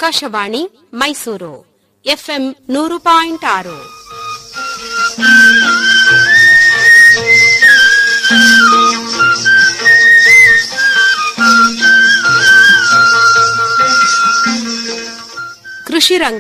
Akashvani Mysuru F M ನೂರು point ಆರು ಕೃಷಿ ರಂಗ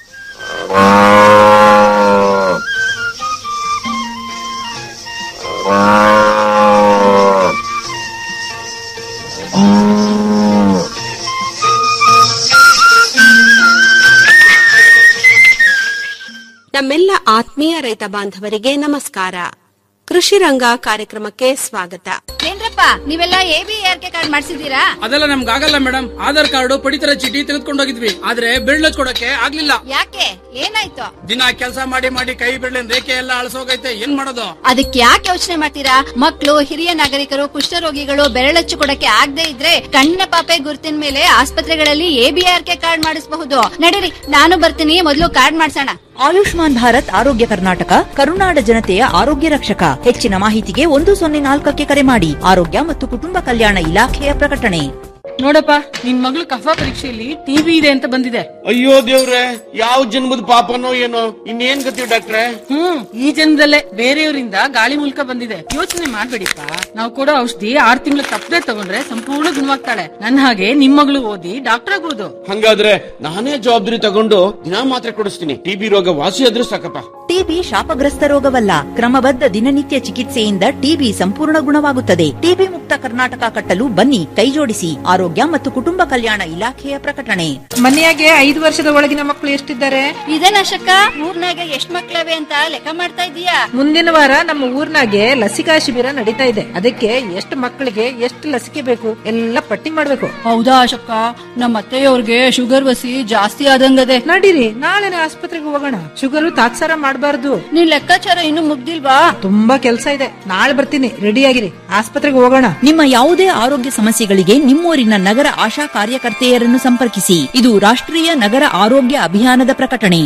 ನಮ್ಮೆಲ್ಲ ಆತ್ಮೀಯ ರೈತ ಬಾಂಧವರಿಗೆ ನಮಸ್ಕಾರ ಕೃಷಿ ರಂಗ ಕಾರ್ಯಕ್ರಮಕ್ಕೆ ಸ್ವಾಗತ ಏನ್ರಪ್ಪ ನೀವೆಲ್ಲ A B R K card ಮಾಡ್ಸಿದ್ದೀರಾ ಅದೆಲ್ಲ ನಮ್ಗೆ ಆಗಲ್ಲ ಮೇಡಮ್ ಆಧಾರ್ ಕಾರ್ಡ್ ಪಡಿತರ ಚೀಟಿ ತೆಗೆದುಕೊಂಡು ಹೋಗಿದ್ವಿ ಆದ್ರೆ ಬಿರ್ಳ ಕೊಡಕ್ಕೆ ಆಗ್ಲಿಲ್ಲ ಯಾಕೆ ಏನಾಯ್ತು ದಿನ ಕೆಲಸ ಮಾಡಿ ಮಾಡಿ ಕೈ ಬಿಡ್ಲಿನ ರೇಖೆ ಎಲ್ಲ ಅಳಸೋಗೈತೆ ಏನ್ ಮಾಡೋದು ಅದಕ್ಕೆ ಯಾಕೆ ಯೋಚನೆ ಮಾಡ್ತೀರಾ ಮಕ್ಕಳು ಹಿರಿಯ ನಾಗರಿಕರು ಕುಷ್ಠರೋಗಿಗಳು ಬೆರಳಚ್ಚು ಕೊಡಕ್ಕೆ ಆಗದೆ ಇದ್ರೆ ಕಣ್ಣಿನ ಪಾಪೆ ಗುರುತಿನ ಮೇಲೆ ಆಸ್ಪತ್ರೆಗಳಲ್ಲಿ A B R K card ಮಾಡಿಸಬಹುದು ನಡೀರಿ ನಾನು ಬರ್ತೀನಿ ಮೊದಲು ಕಾರ್ಡ್ ಮಾಡ್ಸೋಣ ಆಯುಷ್ಮಾನ್ ಭಾರತ್ ಆರೋಗ್ಯ ಕರ್ನಾಟಕ ಕರುನಾಡ ಜನತೆಯ ಆರೋಗ್ಯ ರಕ್ಷಕ ಹೆಚ್ಚಿನ ಮಾಹಿತಿಗೆ ಒಂದು ಸೊನ್ನೆ ನಾಲ್ಕಕ್ಕೆ ಕರೆ ಮಾಡಿ ಆರೋಗ್ಯ ಮತ್ತು ಕುಟುಂಬ ಕಲ್ಯಾಣ ಇಲಾಖೆಯ ಪ್ರಕಟಣೆ ನೋಡಪ್ಪ ನಿನ್ ಮಗಳು ಕಫ ಪರೀಕ್ಷೆಯಲ್ಲಿ ಟಿವಿ ಇದೆ ಅಂತ ಬಂದಿದೆ ಅಯ್ಯೋ ದೇವ್ರೆ ಯಾವ ಜನ್ಮದ ಪಾಪನೋ ಏನೋ ಇನ್ನೇನ್ ಗತಿ ಡಾಕ್ಟ್ರೆ ಹ್ಮ್ ಈ ಜನ್ಮದಲ್ಲೇ ಬೇರೆಯವರಿಂದ ಗಾಳಿ ಮೂಲಕ ಬಂದಿದೆ ಯೋಚನೆ ಮಾಡ್ಬೇಡಿಪ್ಪ ನಾವು ಕೊಡೋ ಔಷಧಿ ಆರ್ ತಿಂಗಳು ತಪ್ಪದೆ ತಗೊಂಡ್ರೆ ಸಂಪೂರ್ಣ ಗುಣವಾಗ್ತಾಳೆ ನನ್ನ ಹಾಗೆ ನಿಮ್ ಮಗಳು ಓದಿ ಡಾಕ್ಟರ್ ಆಗುವುದು ಹಂಗಾದ್ರೆ ನಾನೇ ಜವಾಬ್ದಾರಿ ತಗೊಂಡು ದಿನಾ ಮಾತ್ರೆ ಕೊಡಿಸ್ತೀನಿ ಟಿಬಿ ರೋಗ ವಾಸಿ ಆದ್ರೂ ಸಾಕಪ್ಪ ಟಿಬಿ ಶಾಪಗ್ರಸ್ತ ರೋಗವಲ್ಲ ಕ್ರಮಬದ್ಧ ದಿನನಿತ್ಯ ಚಿಕಿತ್ಸೆಯಿಂದ ಟಿಬಿ ಸಂಪೂರ್ಣ ಗುಣವಾಗುತ್ತದೆ ಟಿಬಿ ಮುಕ್ತ ಕರ್ನಾಟಕ ಕಟ್ಟಲು ಬನ್ನಿ ಕೈಜೋಡಿಸಿ ಆರೋಗ್ಯ ಮತ್ತು ಕುಟುಂಬ ಕಲ್ಯಾಣ ಇಲಾಖೆಯ ಪ್ರಕಟಣೆ ಮನೆಯಾಗೆ ಐದು ವರ್ಷದ ಒಳಗಿನ ಮಕ್ಕಳು ಎಷ್ಟಿದ್ದಾರೆ ಇದೇನ ಶಕ ಊರ್ನಾಗ ಎಷ್ಟ್ ಮಕ್ಳವೆ ಅಂತ ಲೆಕ್ಕ ಮಾಡ್ತಾ ಇದೀಯಾ ಮುಂದಿನ ವಾರ ನಮ್ಮ ಊರ್ನಾಗೆ ಲಸಿಕಾ ಶಿಬಿರ ನಡೀತಾ ಇದೆ ಅದಕ್ಕೆ ಎಷ್ಟು ಮಕ್ಕಳಿಗೆ ಎಷ್ಟು ಲಸಿಕೆ ಬೇಕು ಎಲ್ಲ ಪಟ್ಟಿ ಮಾಡ್ಬೇಕು ಹೌದಾ ಅಶಕ್ಕ ನಮ್ಮ ಅತ್ತೆಯವ್ರಿಗೆ ಶುಗರ್ ವಸಿ ಜಾಸ್ತಿ ಆದಂಗದೆ ನಡೀರಿ ನಾಳೆನೆ ಆಸ್ಪತ್ರೆಗೆ ಹೋಗೋಣ ಶುಗರು ತಾತ್ಸಾರ ಮಾಡಬಾರ್ದು ನಿನ್ ಲೆಕ್ಕಾಚಾರ ಇನ್ನು ಮುಗ್ದಿಲ್ವಾ ತುಂಬಾ ಕೆಲಸ ಇದೆ ನಾಳೆ ಬರ್ತೀನಿ ರೆಡಿ ಆಗಿರಿ ಆಸ್ಪತ್ರೆಗೆ ಹೋಗೋಣ ನಿಮ್ಮ ಯಾವುದೇ ಆರೋಗ್ಯ ಸಮಸ್ಯೆಗಳಿಗೆ ನಿಮ್ಮೂರಿನ ನಗರ ಆಶಾ ಕಾರ್ಯಕರ್ತೆಯರನ್ನು ಸಂಪರ್ಕಿಸಿ ಇದು ರಾಷ್ಟ್ರೀಯ ನಗರ ಆರೋಗ್ಯ ಅಭಿಯಾನದ ಪ್ರಕಟಣೆ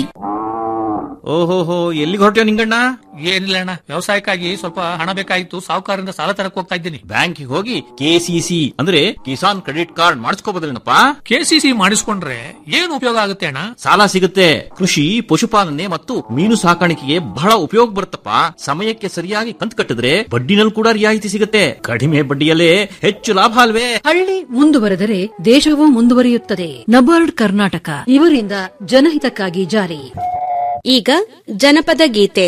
ಓಹೋಹೋ ಎಲ್ಲಿಗೆ ಹೊರಟ್ಯೋ ನಿಂಗಣ್ಣ ಏನಿಲ್ಲ ಅಣ್ಣ ವ್ಯವಸಾಯಕ್ಕಾಗಿ ಸ್ವಲ್ಪ ಹಣ ಬೇಕಾಗಿತ್ತು ಸಾಹುಕಾರರಿಂದ ಸಾಲ ತರಕ್ ಹೋಗ್ತಾ ಇದ್ದೀನಿ ಬ್ಯಾಂಕಿಗೆ ಹೋಗಿ ಕೆಸಿಸಿ ಅಂದ್ರೆ ಕಿಸಾನ್ ಕ್ರೆಡಿಟ್ ಕಾರ್ಡ್ ಮಾಡಿಸ್ಕೋಬೋದ್ರೇನಪ್ಪ ಕೆಸಿಸಿ ಮಾಡಿಸ್ಕೊಂಡ್ರೆ ಏನ್ ಉಪಯೋಗ ಆಗುತ್ತೆ ಅಣ್ಣ ಸಾಲ ಸಿಗುತ್ತೆ ಕೃಷಿ ಪಶುಪಾಲನೆ ಮತ್ತು ಮೀನು ಸಾಕಾಣಿಕೆಗೆ ಬಹಳ ಉಪಯೋಗ ಬರುತ್ತಪ್ಪ ಸಮಯಕ್ಕೆ ಸರಿಯಾಗಿ ಕಂತು ಕಟ್ಟಿದ್ರೆ ಬಡ್ಡಿನಲ್ಲಿ ಕೂಡ ರಿಯಾಯಿತಿ ಸಿಗುತ್ತೆ ಕಡಿಮೆ ಬಡ್ಡಿಯಲ್ಲೇ ಹೆಚ್ಚು ಲಾಭ ಅಲ್ವೇ ಹಳ್ಳಿ ಮುಂದುವರೆದರೆ ದೇಶವೂ ಮುಂದುವರಿಯುತ್ತದೆ ನಬಾರ್ಡ್ ಕರ್ನಾಟಕ ಇವರಿಂದ ಜನಹಿತಕ್ಕಾಗಿ ಜಾರಿ ಈಗ ಜನಪದ ಗೀತೆ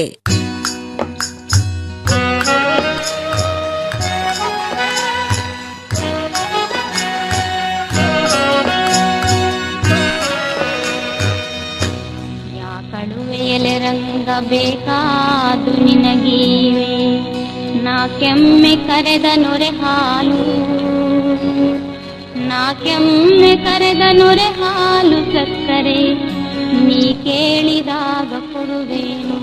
ಯಾಕಳುವೆಯಲೆ ರಂಗ ಬೇಕಾದು ನಿನಗೀವೆ ನಾ ಕೆಮ್ಮೆ ಕರೆದ ನೊರೆ ಹಾಲು ನಾ ಕೆಮ್ಮೆ ಕರೆದ ನೊರೆ ಹಾಲು ಸಕ್ಕರೆ ನೀ ಕೇಳಿದಾಗ ಕೊಡುವೇನು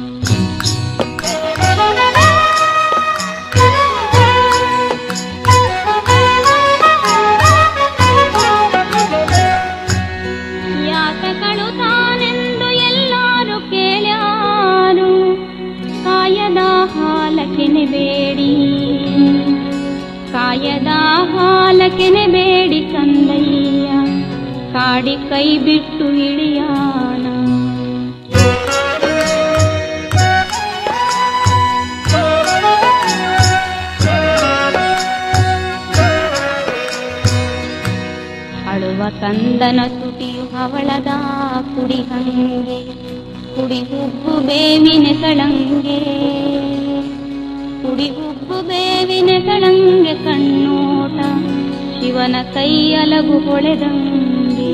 ಯಾತಗಳು ತಾನೆಂದು ಎಲ್ಲಾರು ಕೇಳ್ಯಾರು ಕಾಯದ ಹಾಲಕೆನೆ ಬೇಡಿ ಕಾಯದ ಹಾಲಕೆನೆ ಬೇಡಿ ಕಂದಯ್ಯ ಕಾಡಿ ಕೈ ಬಿಟ್ಟು ಇಳಿಯಾನ ಅಳುವ ಕಂದನ ತುಟಿಯು ಹವಳದ ಕುಡಿ ಹಂಗೆ ಕುಡಿ ಹುಬ್ಬು ಬೇವಿನ ಕಳಂಗೆ ಕುಡಿ ಹುಬ್ಬು ಬೇವಿನ ಕಳಂಗೆ ಕಣ್ಣೋಟ ಶಿವನ ಕೈಯಲಗು ಹೊಳೆದಂಗೆ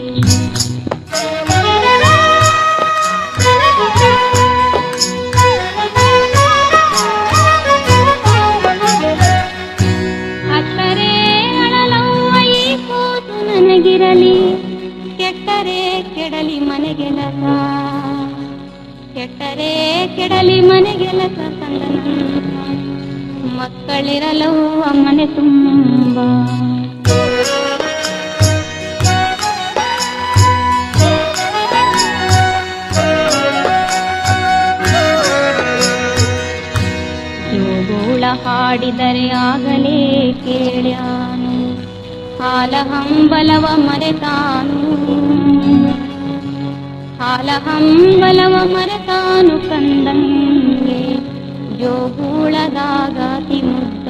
ಅತ್ತರೆ ಅಳಲವ್ವ ಈ ಕೂಸು ನನಗಿರಲಿ ಕೆಟ್ಟರೆ ಕೆಡಲಿ ಮನೆಗೆಲಸ ಕೆಟ್ಟರೆ ಕೆಡಲಿ ಮನೆಗೆಲಸ ಕಂದನಂತ ಮಕ್ಕಳಿರಲವ್ವ ಮನೆ ತುಂಬ ಜೋಗೋಳ ಹಾಡಿದರೆ ಆಗಲೇ ಕೇಳ್ಯಾನು ಹಾಲ ಹಂಬಲವ ಮರೆತಾನು ಹಾಲ ಹಂಬಲವ ಮರೆತಾನು ಕಂದಂಗೆ ಜೋಗೂಳದಾಗಾತಿ ಮುದ್ದ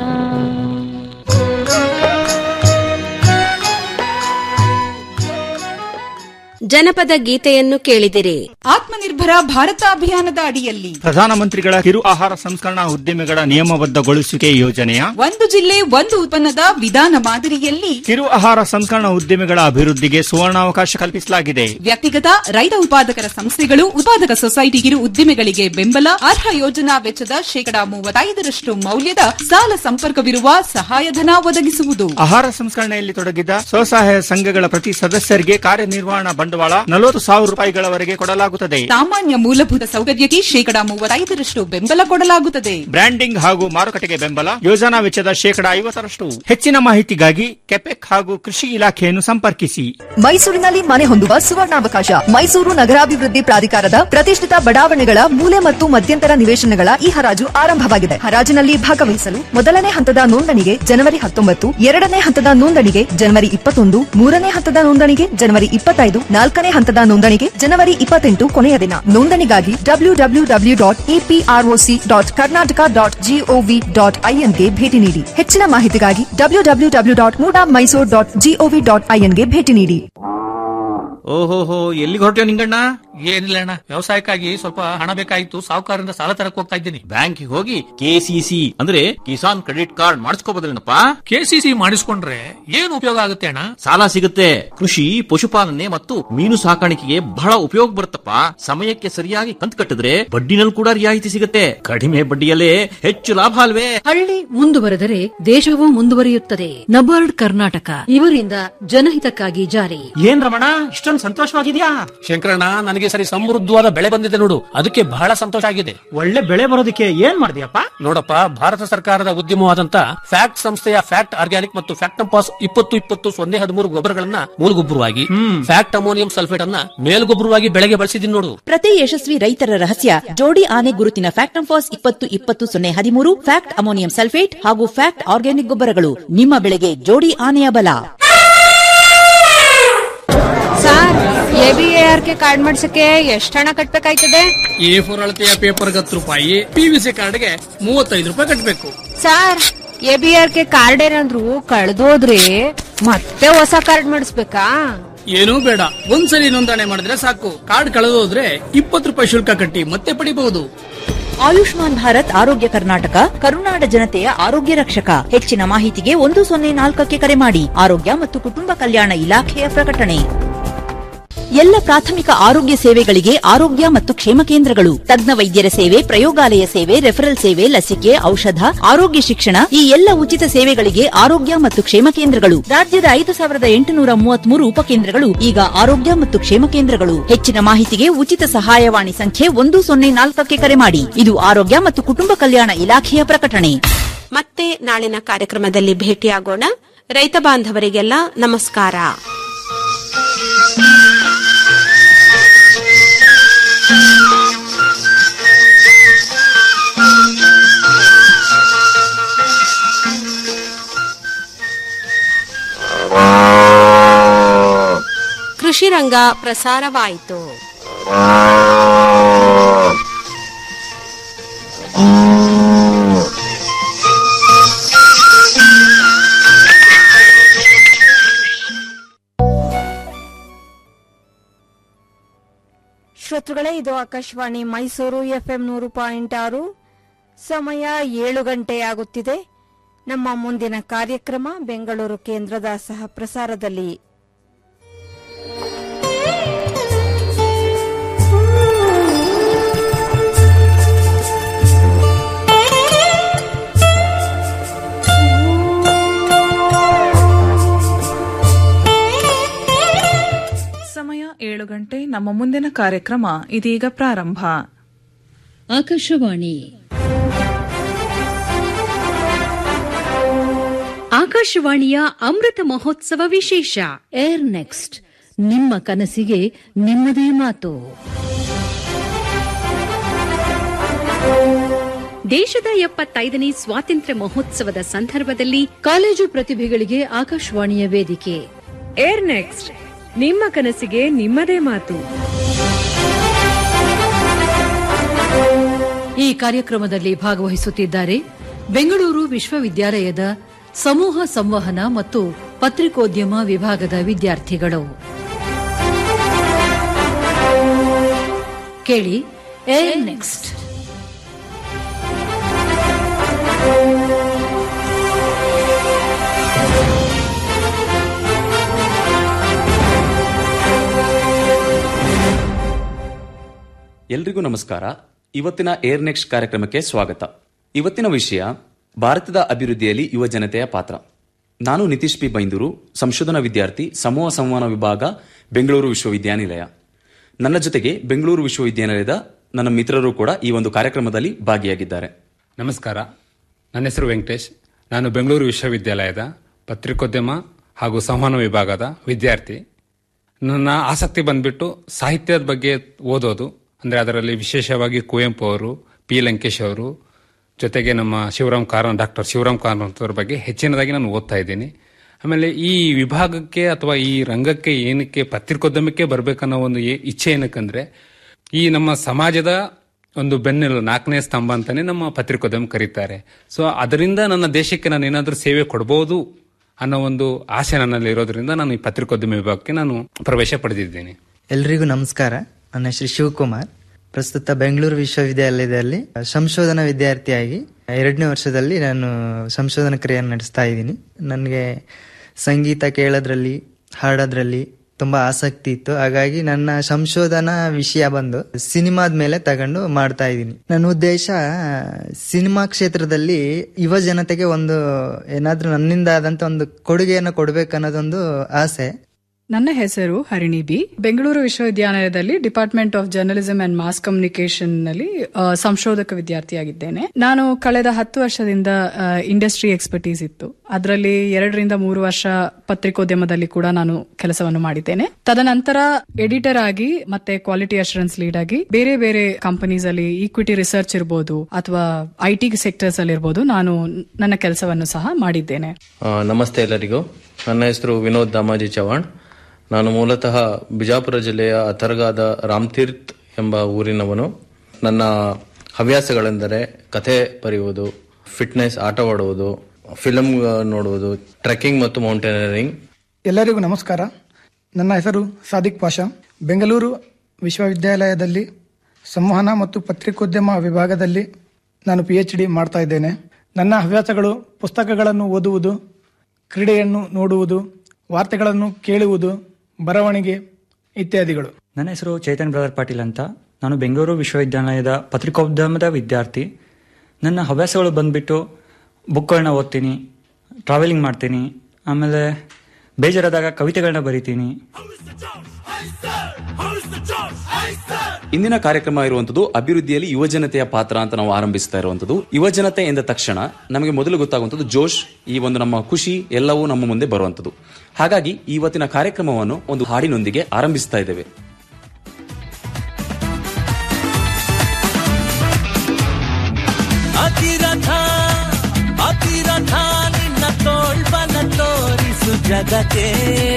ಜನಪದ ಗೀತೆಯನ್ನು ಕೇಳಿದಿರಿ ಆತ್ಮನಿರ್ಭರ ಭಾರತ ಅಭಿಯಾನದ ಅಡಿಯಲ್ಲಿ ಪ್ರಧಾನಮಂತ್ರಿಗಳ ಕಿರು ಆಹಾರ ಸಂಸ್ಕರಣಾ ಉದ್ಯಮಿಗಳ ನಿಯಮಬದ್ಧಗೊಳಿಸುವಿಕೆ ಯೋಜನೆಯ ಒಂದು ಜಿಲ್ಲೆ ಒಂದು ಉತ್ಪನ್ನದ ವಿಧಾನ ಮಾದರಿಯಲ್ಲಿ ಕಿರು ಆಹಾರ ಸಂಸ್ಕರಣಾ ಉದ್ಯಮಿಗಳ ಅಭಿವೃದ್ಧಿಗೆ ಸುವರ್ಣಾವಕಾಶ ಕಲ್ಪಿಸಲಾಗಿದೆ ವ್ಯಕ್ತಿಗತ ರೈತ ಉತ್ಪಾದಕರ ಸಂಸ್ಥೆಗಳು ಉತ್ಪಾದಕ ಸೊಸೈಟಿ ಕಿರು ಉದ್ದಿಮೆಗಳಿಗೆ ಬೆಂಬಲ ಅರ್ಹ ಯೋಜನಾ ವೆಚ್ಚದ ಶೇಕಡಾ ಮೂವತ್ತೈದರಷ್ಟು ಮೌಲ್ಯದ ಸಾಲ ಸಂಪರ್ಕವಿರುವ ಸಹಾಯಧನ ಒದಗಿಸುವುದು ಆಹಾರ ಸಂಸ್ಕರಣೆಯಲ್ಲಿ ತೊಡಗಿದ ಸ್ವಸಹಾಯ ಸಂಘಗಳ ಪ್ರತಿ ಸದಸ್ಯರಿಗೆ ಕಾರ್ಯನಿರ್ವಹಣಾ ಬಂಡವಾಳ ನಲವತ್ತು ಸಾವಿರ ರೂಪಾಯಿಗಳವರೆಗೆ ಕೊಡಲಾಗುತ್ತದೆ ಸಾಮಾನ್ಯ ಮೂಲಭೂತ ಸೌಕರ್ಯಕ್ಕೆ ಶೇಕಡಾ ಮೂವತ್ತೈದರಷ್ಟು ಬೆಂಬಲ ಕೊಡಲಾಗುತ್ತದೆ ಬ್ರ್ಯಾಂಡಿಂಗ್ ಹಾಗೂ ಮಾರುಕಟ್ಟೆಗೆ ಬೆಂಬಲ ಯೋಜನಾ ವೆಚ್ಚದ ಶೇಕಡಾ ಐವತ್ತರಷ್ಟು ಹೆಚ್ಚಿನ ಮಾಹಿತಿಗಾಗಿ ಕೆಪೆಕ್ ಹಾಗೂ ಕೃಷಿ ಇಲಾಖೆಯನ್ನು ಸಂಪರ್ಕಿಸಿ ಮೈಸೂರಿನಲ್ಲಿ ಮನೆ ಹೊಂದುವ ಸುವರ್ಣಾವಕಾಶ ಮೈಸೂರು ನಗರಾಭಿವೃದ್ಧಿ ಪ್ರಾಧಿಕಾರದ ಪ್ರತಿಷ್ಠಿತ ಬಡಾವಣೆಗಳ ಮೂಲೆ ಮತ್ತು ಮಧ್ಯಂತರ ನಿವೇಶನಗಳ ಈ ಹರಾಜು ಆರಂಭವಾಗಿದೆ ಹರಾಜಿನಲ್ಲಿ ಭಾಗವಹಿಸಲು ಮೊದಲನೇ ಹಂತದ ನೋಂದಣಿಗೆ ಜನವರಿ ಹತ್ತೊಂಬತ್ತು ಎರಡನೇ ಹಂತದ ನೋಂದಣಿಗೆ ಜನವರಿ ಇಪ್ಪತ್ತೊಂದು ಮೂರನೇ ಹಂತದ ನೋಂದಣಿಗೆ ಜನವರಿ ಇಪ್ಪತ್ತೈದು ನಾಲ್ಕನೇ ಹಂತದ ನೋಂದಣಿಗೆ ಜನವರಿ ಇಪ್ಪತ್ತೆಂಟು ಕೊನೆಯ ದಿನ ನೋಂದಣಿಗಾಗಿ W W W dot A P R O C dot Karnataka dot G O V dot ಐಎನ್ಗೆ ಭೇಟಿ ನೀಡಿ ಹೆಚ್ಚಿನ ಮಾಹಿತಿಗಾಗಿ W W W dot MUDA Mysuru dot G O V dot ಐಎನ್ಗೆ ಭೇಟಿ ನೀಡಿ ಓಹೋಹೋ ಎಲ್ಲಿಗೆ ಹೊರಟ್ಯೋ ನಿಂಗಣ್ಣ ಏನಿಲ್ಲ ಅಣ್ಣ ವ್ಯವಸಾಯಕ್ಕಾಗಿ ಸ್ವಲ್ಪ ಹಣ ಬೇಕಾಗಿತ್ತು ಸಾಹುಕಾರರಿಂದ ಸಾಲ ತರಕ್ ಹೋಗ್ತಾ ಇದ್ದೀನಿ ಬ್ಯಾಂಕಿಗೆ ಹೋಗಿ ಕೆಸಿಸಿ ಅಂದ್ರೆ ಕಿಸಾನ್ ಕ್ರೆಡಿಟ್ ಕಾರ್ಡ್ ಮಾಡಿಸ್ಕೋಬೋದಲ್ಲೇನಪ್ಪ ಕೆಸಿಸಿ ಮಾಡಿಸ್ಕೊಂಡ್ರೆ ಏನ್ ಉಪಯೋಗ ಆಗುತ್ತೆ ಅಣ್ಣ ಸಾಲ ಸಿಗುತ್ತೆ ಕೃಷಿ ಪಶುಪಾಲನೆ ಮತ್ತು ಮೀನು ಸಾಕಾಣಿಕೆಗೆ ಬಹಳ ಉಪಯೋಗ ಬರುತ್ತಪ್ಪ ಸಮಯಕ್ಕೆ ಸರಿಯಾಗಿ ಕಂತು ಕಟ್ಟಿದ್ರೆ ಬಡ್ಡಿನಲ್ಲಿ ಕೂಡ ರಿಯಾಯಿತಿ ಸಿಗುತ್ತೆ ಕಡಿಮೆ ಬಡ್ಡಿಯಲ್ಲೇ ಹೆಚ್ಚು ಲಾಭ ಅಲ್ವೇ ಹಳ್ಳಿ ಮುಂದುವರೆದರೆ ದೇಶವೂ ಮುಂದುವರಿಯುತ್ತದೆ ನಬಾರ್ಡ್ ಕರ್ನಾಟಕ ಇವರಿಂದ ಜನಹಿತಕ್ಕಾಗಿ ಜಾರಿ ಏನ್ ರಮಣ ಇಷ್ಟೊಂದು ಸಂತೋಷವಾಗಿದ್ಯಾ ಶಂಕರಣ್ಣ ನನಗೆ ಸರಿ ಸಮೃದ್ಧವಾದ ಬೆಳೆ ಬಂದಿದೆ ನೋಡು ಅದಕ್ಕೆ ಬಹಳ ಸಂತೋಷ ಆಗಿದೆ ಒಳ್ಳೆ ಬೆಳೆ ಬರೋದಕ್ಕೆ ಏನ್ ಮಾಡಿದ್ಯಪ್ಪ ನೋಡಪ್ಪ ಭಾರತ ಸರ್ಕಾರದ ಉದ್ಯಮವಾದಂತ ಫ್ಯಾಕ್ಟ್ ಸಂಸ್ಥೆಯ ಫ್ಯಾಕ್ಟ್ ಆರ್ಗ್ಯಾನಿಕ್ ಮತ್ತು ಫ್ಯಾಕ್ಟಂಪಾಸ್ ಇಪ್ಪತ್ತು ಇಪ್ಪತ್ತು ಸೊನ್ನೆ ಹದಿಮೂರು ಗೊಬ್ಬರಗಳನ್ನ ಮೂಲಗೊಬ್ಬರವಾಗಿ ಫ್ಯಾಕ್ಟ್ ಅಮೋನಿಯಂ ಸಲ್ಫೇಟ್ ಅನ್ನ ಮೇಲ್ಗೊಬ್ಬರವಾಗಿ ಬೆಳೆಗೆ ಬಳಸಿದೀನಿ ನೋಡು ಪ್ರತಿ ಯಶಸ್ವಿ ರೈತರ ರಹಸ್ಯ ಜೋಡಿ ಆನೆ ಗುರುತಿನ ಫ್ಯಾಕ್ಟಂಫಾಸ್ ಇಪ್ಪತ್ತು ಇಪ್ಪತ್ತು ಸೊನ್ನೆ ಹದಿಮೂರು ಫ್ಯಾಕ್ಟ್ ಅಮೋನಿಯಂ ಸಲ್ಫೇಟ್ ಹಾಗೂ ಫ್ಯಾಕ್ಟ್ ಆರ್ಗ್ಯಾನಿಕ್ ಗೊಬ್ಬರಗಳು ನಿಮ್ಮ ಬೆಳೆಗೆ ಜೋಡಿ ಆನೆಯ ಬಲ ಸರ್ ಎಬಿಎಆರ್ ಕೆ ಕಾರ್ಡ್ ಮಾಡ್ಸಕ್ಕೆ ಎಷ್ಟು ಹಣ ಕಟ್ಬೇಕಾಯ್ತದೆ ಎ ಫೋರ್ ಅಳತೆಯ ಪೇಪರ್ಗೆ ಹತ್ತು ರೂಪಾಯಿ ಪಿವಿಸಿ ಕಾರ್ಡ್ಗೆ ಮೂವತ್ತೈದು ರೂಪಾಯಿ ಕಟ್ಟಬೇಕು ಸರ್ ಎಬಿಆರ್ ಕೆ ಕಾರ್ಡ್ ಏನಾದ್ರು ಕಳ್ದೋದ್ರೆ ಮತ್ತೆ ಹೊಸ ಕಾರ್ಡ್ ಮಾಡಿಸ್ಬೇಕಾ ಏನೂ ಬೇಡ ಒಂದ್ಸಲಿ ನೋಂದಣಿ ಮಾಡಿದ್ರೆ ಸಾಕು ಕಾರ್ಡ್ ಕಳೆದೋದ್ರೆ ಇಪ್ಪತ್ತು ರೂಪಾಯಿ ಶುಲ್ಕ ಕಟ್ಟಿ ಮತ್ತೆ ಪಡಿಬಹುದು ಆಯುಷ್ಮಾನ್ ಭಾರತ್ ಆರೋಗ್ಯ ಕರ್ನಾಟಕ ಕರುನಾಡ ಜನತೆಯ ಆರೋಗ್ಯ ರಕ್ಷಕ ಹೆಚ್ಚಿನ ಮಾಹಿತಿಗೆ ಒಂದು ಸೊನ್ನೆ ನಾಲ್ಕಕ್ಕೆ ಕರೆ ಮಾಡಿ ಆರೋಗ್ಯ ಮತ್ತು ಕುಟುಂಬ ಕಲ್ಯಾಣ ಇಲಾಖೆಯ ಪ್ರಕಟಣೆ ಎಲ್ಲ ಪ್ರಾಥಮಿಕ ಆರೋಗ್ಯ ಸೇವೆಗಳಿಗೆ ಆರೋಗ್ಯ ಮತ್ತು ಕ್ಷೇಮ ಕೇಂದ್ರಗಳು ತಜ್ಞ ವೈದ್ಯರ ಸೇವೆ ಪ್ರಯೋಗಾಲಯ ಸೇವೆ ರೆಫರಲ್ ಸೇವೆ ಲಸಿಕೆ ಔಷಧ ಆರೋಗ್ಯ ಶಿಕ್ಷಣ ಈ ಎಲ್ಲ ಉಚಿತ ಸೇವೆಗಳಿಗೆ ಆರೋಗ್ಯ ಮತ್ತು ಕ್ಷೇಮ ಕೇಂದ್ರಗಳು ರಾಜ್ಯದ ಐದು ಸಾವಿರದ ಎಂಟುನೂರ ಮೂವತ್ಮೂರು ಉಪಕೇಂದ್ರಗಳು ಈಗ ಆರೋಗ್ಯ ಮತ್ತು ಕ್ಷೇಮ ಕೇಂದ್ರಗಳು ಹೆಚ್ಚಿನ ಮಾಹಿತಿಗೆ ಉಚಿತ ಸಹಾಯವಾಣಿ ಸಂಖ್ಯೆ ಒಂದು ಸೊನ್ನೆ ನಾಲ್ಕಕ್ಕೆ ಕರೆ ಮಾಡಿ ಇದು ಆರೋಗ್ಯ ಮತ್ತು ಕುಟುಂಬ ಕಲ್ಯಾಣ ಇಲಾಖೆಯ ಪ್ರಕಟಣೆ ಮತ್ತೆ ನಾಳಿನ ಕಾರ್ಯಕ್ರಮದಲ್ಲಿ ಭೇಟಿಯಾಗೋಣ ರೈತ ಬಾಂಧವರಿಗೆಲ್ಲ ನಮಸ್ಕಾರ ಕೃಷಿ ರಂಗ ಪ್ರಸಾರವಾಯಿತು ಶ್ರೋತೃಗಳೇ ಇದು ಆಕಾಶವಾಣಿ ಮೈಸೂರು ಎಫ್ಎಂ ನೂರು ಪಾಯಿಂಟ್ ಆರು ಸಮಯ ಏಳು ಗಂಟೆಯಾಗುತ್ತಿದೆ ನಮ್ಮ ಮುಂದಿನ ಕಾರ್ಯಕ್ರಮ ಬೆಂಗಳೂರು ಕೇಂದ್ರದ ಸಹ ಪ್ರಸಾರದಲ್ಲಿ ಸಮಯ ಏಳು ಗಂಟೆ ನಮ್ಮ ಮುಂದಿನ ಕಾರ್ಯಕ್ರಮ ಇದೀಗ ಪ್ರಾರಂಭ ಆಕಾಶವಾಣಿ ಆಕಾಶವಾಣಿಯ ಅಮೃತ ಮಹೋತ್ಸವ ವಿಶೇಷ ಏರ್ ನೆಕ್ಸ್ಟ್ ನಿಮ್ಮ ಕನಸಿಗೆ ನಿಮ್ಮದೇ ಮಾತು ದೇಶದ ಎಪ್ಪತ್ತೈದನೇ ಸ್ವಾತಂತ್ರ್ಯ ಮಹೋತ್ಸವದ ಸಂದರ್ಭದಲ್ಲಿ ಕಾಲೇಜು ಪ್ರತಿಭೆಗಳಿಗೆ ಆಕಾಶವಾಣಿಯ ವೇದಿಕೆ ಏರ್ ನೆಕ್ಸ್ಟ್ ನಿಮ್ಮ ಕನಸಿಗೆ ನಿಮ್ಮದೇ ಮಾತು ಈ ಕಾರ್ಯಕ್ರಮದಲ್ಲಿ ಭಾಗವಹಿಸುತ್ತಿದ್ದಾರೆ ಬೆಂಗಳೂರು ವಿಶ್ವವಿದ್ಯಾಲಯದ ಸಮೂಹ ಸಂವಹನ ಮತ್ತು ಪತ್ರಿಕೋದ್ಯಮ ವಿಭಾಗದ ವಿದ್ಯಾರ್ಥಿಗಳು ಕೇಳಿ ಏರ್ ನೆಕ್ಸ್ಟ್ ಎಲ್ರಿಗೂ ನಮಸ್ಕಾರ ಇವತ್ತಿನ ಏರ್ ನೆಕ್ಸ್ಟ್ ಕಾರ್ಯಕ್ರಮಕ್ಕೆ ಸ್ವಾಗತ ಇವತ್ತಿನ ವಿಷಯ ಭಾರತದ ಅಭಿವೃದ್ಧಿಯಲ್ಲಿ ಯುವ ಜನತೆಯ ಪಾತ್ರ ನಾನು ನಿತೀಶ್ ಪಿ ಬೈಂದೂರು ಸಂಶೋಧನಾ ವಿದ್ಯಾರ್ಥಿ ಸಮೂಹ ಸಂವಹನ ವಿಭಾಗ ಬೆಂಗಳೂರು ವಿಶ್ವವಿದ್ಯಾನಿಲಯ ನನ್ನ ಜೊತೆಗೆ ಬೆಂಗಳೂರು ವಿಶ್ವವಿದ್ಯಾನಿಲಯದ ನನ್ನ ಮಿತ್ರರು ಕೂಡ ಈ ಒಂದು ಕಾರ್ಯಕ್ರಮದಲ್ಲಿ ಭಾಗಿಯಾಗಿದ್ದಾರೆ ನಮಸ್ಕಾರ ನನ್ನ ಹೆಸರು ವೆಂಕಟೇಶ್ ನಾನು ಬೆಂಗಳೂರು ವಿಶ್ವವಿದ್ಯಾಲಯದ ಪತ್ರಿಕೋದ್ಯಮ ಹಾಗೂ ಸಂವಹನ ವಿಭಾಗದ ವಿದ್ಯಾರ್ಥಿ ನನ್ನ ಆಸಕ್ತಿ ಬಂದ್ಬಿಟ್ಟು ಸಾಹಿತ್ಯದ ಬಗ್ಗೆ ಓದೋದು ಅಂದರೆ ಅದರಲ್ಲಿ ವಿಶೇಷವಾಗಿ ಕುವೆಂಪು ಅವರು ಪಿ ಲಂಕೇಶ್ ಅವರು ಜೊತೆಗೆ ನಮ್ಮ ಶಿವರಾಮ್ ಕಾರಂತ್ ಡಾಕ್ಟರ್ ಶಿವರಾಮ್ ಕಾರಂತ್ ಅವರ ಬಗ್ಗೆ ಹೆಚ್ಚಿನದಾಗಿ ನಾನು ಓದ್ತಾ ಇದ್ದೀನಿ ಆಮೇಲೆ ಈ ವಿಭಾಗಕ್ಕೆ ಅಥವಾ ಈ ರಂಗಕ್ಕೆ ಏನಕ್ಕೆ ಪತ್ರಿಕೋದ್ಯಮಕ್ಕೆ ಬರ್ಬೇಕನ್ನೋ ಒಂದು ಏ- ಇಚ್ಛೆ ಏನಕ್ಕಂದ್ರೆ ಈ ನಮ್ಮ ಸಮಾಜದ ಒಂದು ಬೆನ್ನೆಲು ನಾಲ್ಕನೇ ಸ್ತಂಭ ಅಂತಾನೆ ನಮ್ಮ ಪತ್ರಿಕೋದ್ಯಮ ಕರೀತಾರೆ ಸೊ ಅದರಿಂದ ನನ್ನ ದೇಶಕ್ಕೆ ನಾನು ಏನಾದರೂ ಸೇವೆ ಕೊಡಬಹುದು ಅನ್ನೋ ಒಂದು ಆಸೆ ನನ್ನಲ್ಲಿ ಇರೋದ್ರಿಂದ ನಾನು ಈ ಪತ್ರಿಕೋದ್ಯಮ ವಿಭಾಗಕ್ಕೆ ನಾನು ಪ್ರವೇಶ ಪಡೆದಿದ್ದೇನೆ ಎಲ್ರಿಗೂ ನಮಸ್ಕಾರ ನನ್ನ ಹೆಸರು ಶಿವಕುಮಾರ್ ಪ್ರಸ್ತುತ ಬೆಂಗಳೂರು ವಿಶ್ವವಿದ್ಯಾಲಯದಲ್ಲಿ ಸಂಶೋಧನಾ ವಿದ್ಯಾರ್ಥಿಯಾಗಿ ಎರಡನೇ ವರ್ಷದಲ್ಲಿ ನಾನು ಸಂಶೋಧನಾ ಕ್ರಿಯೆಯನ್ನು ನಡೆಸ್ತಾ ಇದ್ದೀನಿ ನನಗೆ ಸಂಗೀತ ಕೇಳೋದ್ರಲ್ಲಿ ಹಾಡೋದ್ರಲ್ಲಿ ತುಂಬಾ ಆಸಕ್ತಿ ಇತ್ತು ಹಾಗಾಗಿ ನನ್ನ ಸಂಶೋಧನಾ ವಿಷಯ ಬಂದು ಸಿನಿಮಾದ ಮೇಲೆ ತಗೊಂಡು ಮಾಡ್ತಾ ಇದ್ದೀನಿ ನನ್ನ ಉದ್ದೇಶ ಸಿನಿಮಾ ಕ್ಷೇತ್ರದಲ್ಲಿ ಯುವ ಜನತೆಗೆ ಒಂದು ಏನಾದ್ರೂ ನನ್ನಿಂದ ಆದಂತ ಒಂದು ಕೊಡುಗೆಯನ್ನು ಕೊಡ್ಬೇಕನ್ನೋದೊಂದು ಆಸೆ ನನ್ನ ಹೆಸರು ಹರಿಣಿ ಬಿ ಬೆಂಗಳೂರು ವಿಶ್ವವಿದ್ಯಾಲಯದಲ್ಲಿ department of journalism and mass communication ನಲ್ಲಿ ಆ, ಸಂಶೋಧಕ ವಿದ್ಯಾರ್ಥಿಯಾಗಿದ್ದೇನೆ ನಾನು ಕಳೆದ ಹತ್ತು ವರ್ಷದಿಂದ ಇಂಡಸ್ಟ್ರಿ ಎಕ್ಸ್ಪರ್ಟೀಸ್ ಇತ್ತು ಅದರಲ್ಲಿ ಎರಡರಿಂದ ಮೂರು ವರ್ಷ ಪತ್ರಿಕೋದ್ಯಮದಲ್ಲಿ ಕೂಡ ನಾನು ಕೆಲಸವನ್ನು ಮಾಡಿದ್ದೇನೆ ತದನಂತರ ಎಡಿಟರ್ ಆಗಿ ಮತ್ತೆ ಕ್ವಾಲಿಟಿ ಅಶೂರೆನ್ಸ್ ಲೀಡ್ ಆಗಿ ಬೇರೆ ಬೇರೆ ಕಂಪನೀಸ್ ಅಲ್ಲಿ ಈಕ್ವಿಟಿ ರಿಸರ್ಚ್ ಇರಬಹುದು ಅಥವಾ ಐ ಟಿ ಸೆಕ್ಟರ್ಸ್ ಅಲ್ಲಿ ಇರಬಹುದು ನಾನು ನನ್ನ ಕೆಲಸವನ್ನು ಸಹ ಮಾಡಿದ್ದೇನೆ ಆ, ನಮಸ್ತೆ ಎಲ್ಲರಿಗೂ ನನ್ನ ಹೆಸರು ವಿನೋದ್ ದಾಮಾಜಿ ಚವಾಣ್ ನಾನು ಮೂಲತಃ ಬಿಜಾಪುರ ಜಿಲ್ಲೆಯ ಅಥರ್ಗಾದ ರಾಮ್ತೀರ್ತ್ ಎಂಬ ಊರಿನವನು ನನ್ನ ಹವ್ಯಾಸಗಳೆಂದರೆ ಕಥೆ ಬರೆಯುವುದು ಫಿಟ್ನೆಸ್ ಆಟವಾಡುವುದು ಫಿಲ್ಮ್ ನೋಡುವುದು ಟ್ರೆಕ್ಕಿಂಗ್ ಮತ್ತು ಮೌಂಟೇನರಿಂಗ್ ಎಲ್ಲರಿಗೂ ನಮಸ್ಕಾರ ನನ್ನ ಹೆಸರು ಸಾದಿಕ್ ಪಾಷಾ ಬೆಂಗಳೂರು ವಿಶ್ವವಿದ್ಯಾಲಯದಲ್ಲಿ ಸಂವಹನ ಮತ್ತು ಪತ್ರಿಕೋದ್ಯಮ ವಿಭಾಗದಲ್ಲಿ ನಾನು ಪಿ ಎಚ್ ಡಿ ಮಾಡ್ತಾ ಇದ್ದೇನೆ ನನ್ನ ಹವ್ಯಾಸಗಳು ಪುಸ್ತಕಗಳನ್ನು ಓದುವುದು ಕ್ರೀಡೆಯನ್ನು ನೋಡುವುದು ವಾರ್ತೆಗಳನ್ನು ಕೇಳುವುದು ಬರವಣಿಗೆ ಇತ್ಯಾದಿಗಳು ನನ್ನ ಹೆಸರು ಚೇತನ್ ಬ್ರದರ್ ಪಾಟೀಲ್ ಅಂತ ನಾನು ಬೆಂಗಳೂರು ವಿಶ್ವವಿದ್ಯಾಲಯದ ಪತ್ರಿಕೋದ್ಯಮದ ವಿದ್ಯಾರ್ಥಿ ನನ್ನ ಹವ್ಯಾಸಗಳು ಬಂದ್ಬಿಟ್ಟು ಬುಕ್ಗಳನ್ನ ಓದ್ತೀನಿ ಟ್ರಾವೆಲಿಂಗ್ ಮಾಡ್ತೀನಿ ಆಮೇಲೆ ಬೇಜಾರಾದಾಗ ಕವಿತೆಗಳನ್ನ ಬರಿತೀನಿ ಇಂದಿನ ಕಾರ್ಯಕ್ರಮ ಇರುವಂತದ್ದು ಅಭಿವೃದ್ಧಿಯಲ್ಲಿ ಯುವ ಜನತೆಯ ಪಾತ್ರ ಅಂತ ನಾವು ಆರಂಭಿಸ್ತಾ ಇರುವಂತದ್ದು ಯುವ ಜನತೆ ಎಂದ ತಕ್ಷಣ ನಮಗೆ ಮೊದಲು ಗೊತ್ತಾಗುವಂಥದ್ದು ಜೋಶ್ ಈ ಒಂದು ನಮ್ಮ ಖುಷಿ ಎಲ್ಲವೂ ನಮ್ಮ ಮುಂದೆ ಬರುವಂತದ್ದು ಹಾಗಾಗಿ ಇವತ್ತಿನ ಕಾರ್ಯಕ್ರಮವನ್ನು ಒಂದು ಹಾಡಿನೊಂದಿಗೆ ಆರಂಭಿಸ್ತಾ ಇದ್ದೇವೆ ಅತಿರಥ ಅತಿರಥ ನಿನ್ನ ತೋಳ್ಬಲ ತೋರಿಸು ಜಗಕ್ಕೆ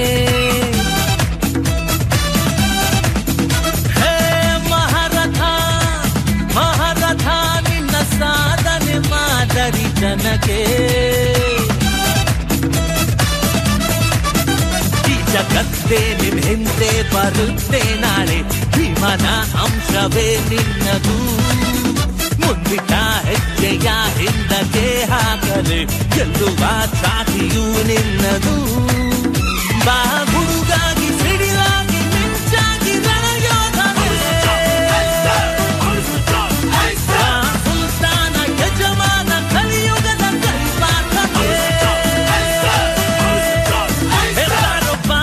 ಹೇ ಮಹಾರಥ ಮಹಾರಥ ನಿನ್ನ ಸಾಧನೆ ಮಾದರಿ ಜನಕ್ಕೆ ಈ ಜಗತ್ತೇ ನಿನ್ ಹಿಂದೆ ಬರುತ್ತೆ ನಾಳೆ ಭೀಮನ ಅಂಶವೇ ನಿನ್ನದು ಮುಂದಿಟ್ಟ ಹೆಜ್ಜೆಯ ಹಿಂದಕ್ಕೆ ಹಾಕದೆ ಗೆಲ್ಲುವ ಚಾಟಿಯು ನಿನ್ನದು ಬಾ ಹುಡುಗಾಗಿ ಸಿಡಿಲಾಗಿ ಮಿಂಚಾಗಿ ರಣಯೋಧನೆ. ಬಾ ಸುಲ್ತಾನ ಯಜಮಾನ ಕಲಿಯುಗದ ಕೈಪಾತ್ರನೇ. ಎಲ್ಲರೂ ಬಾ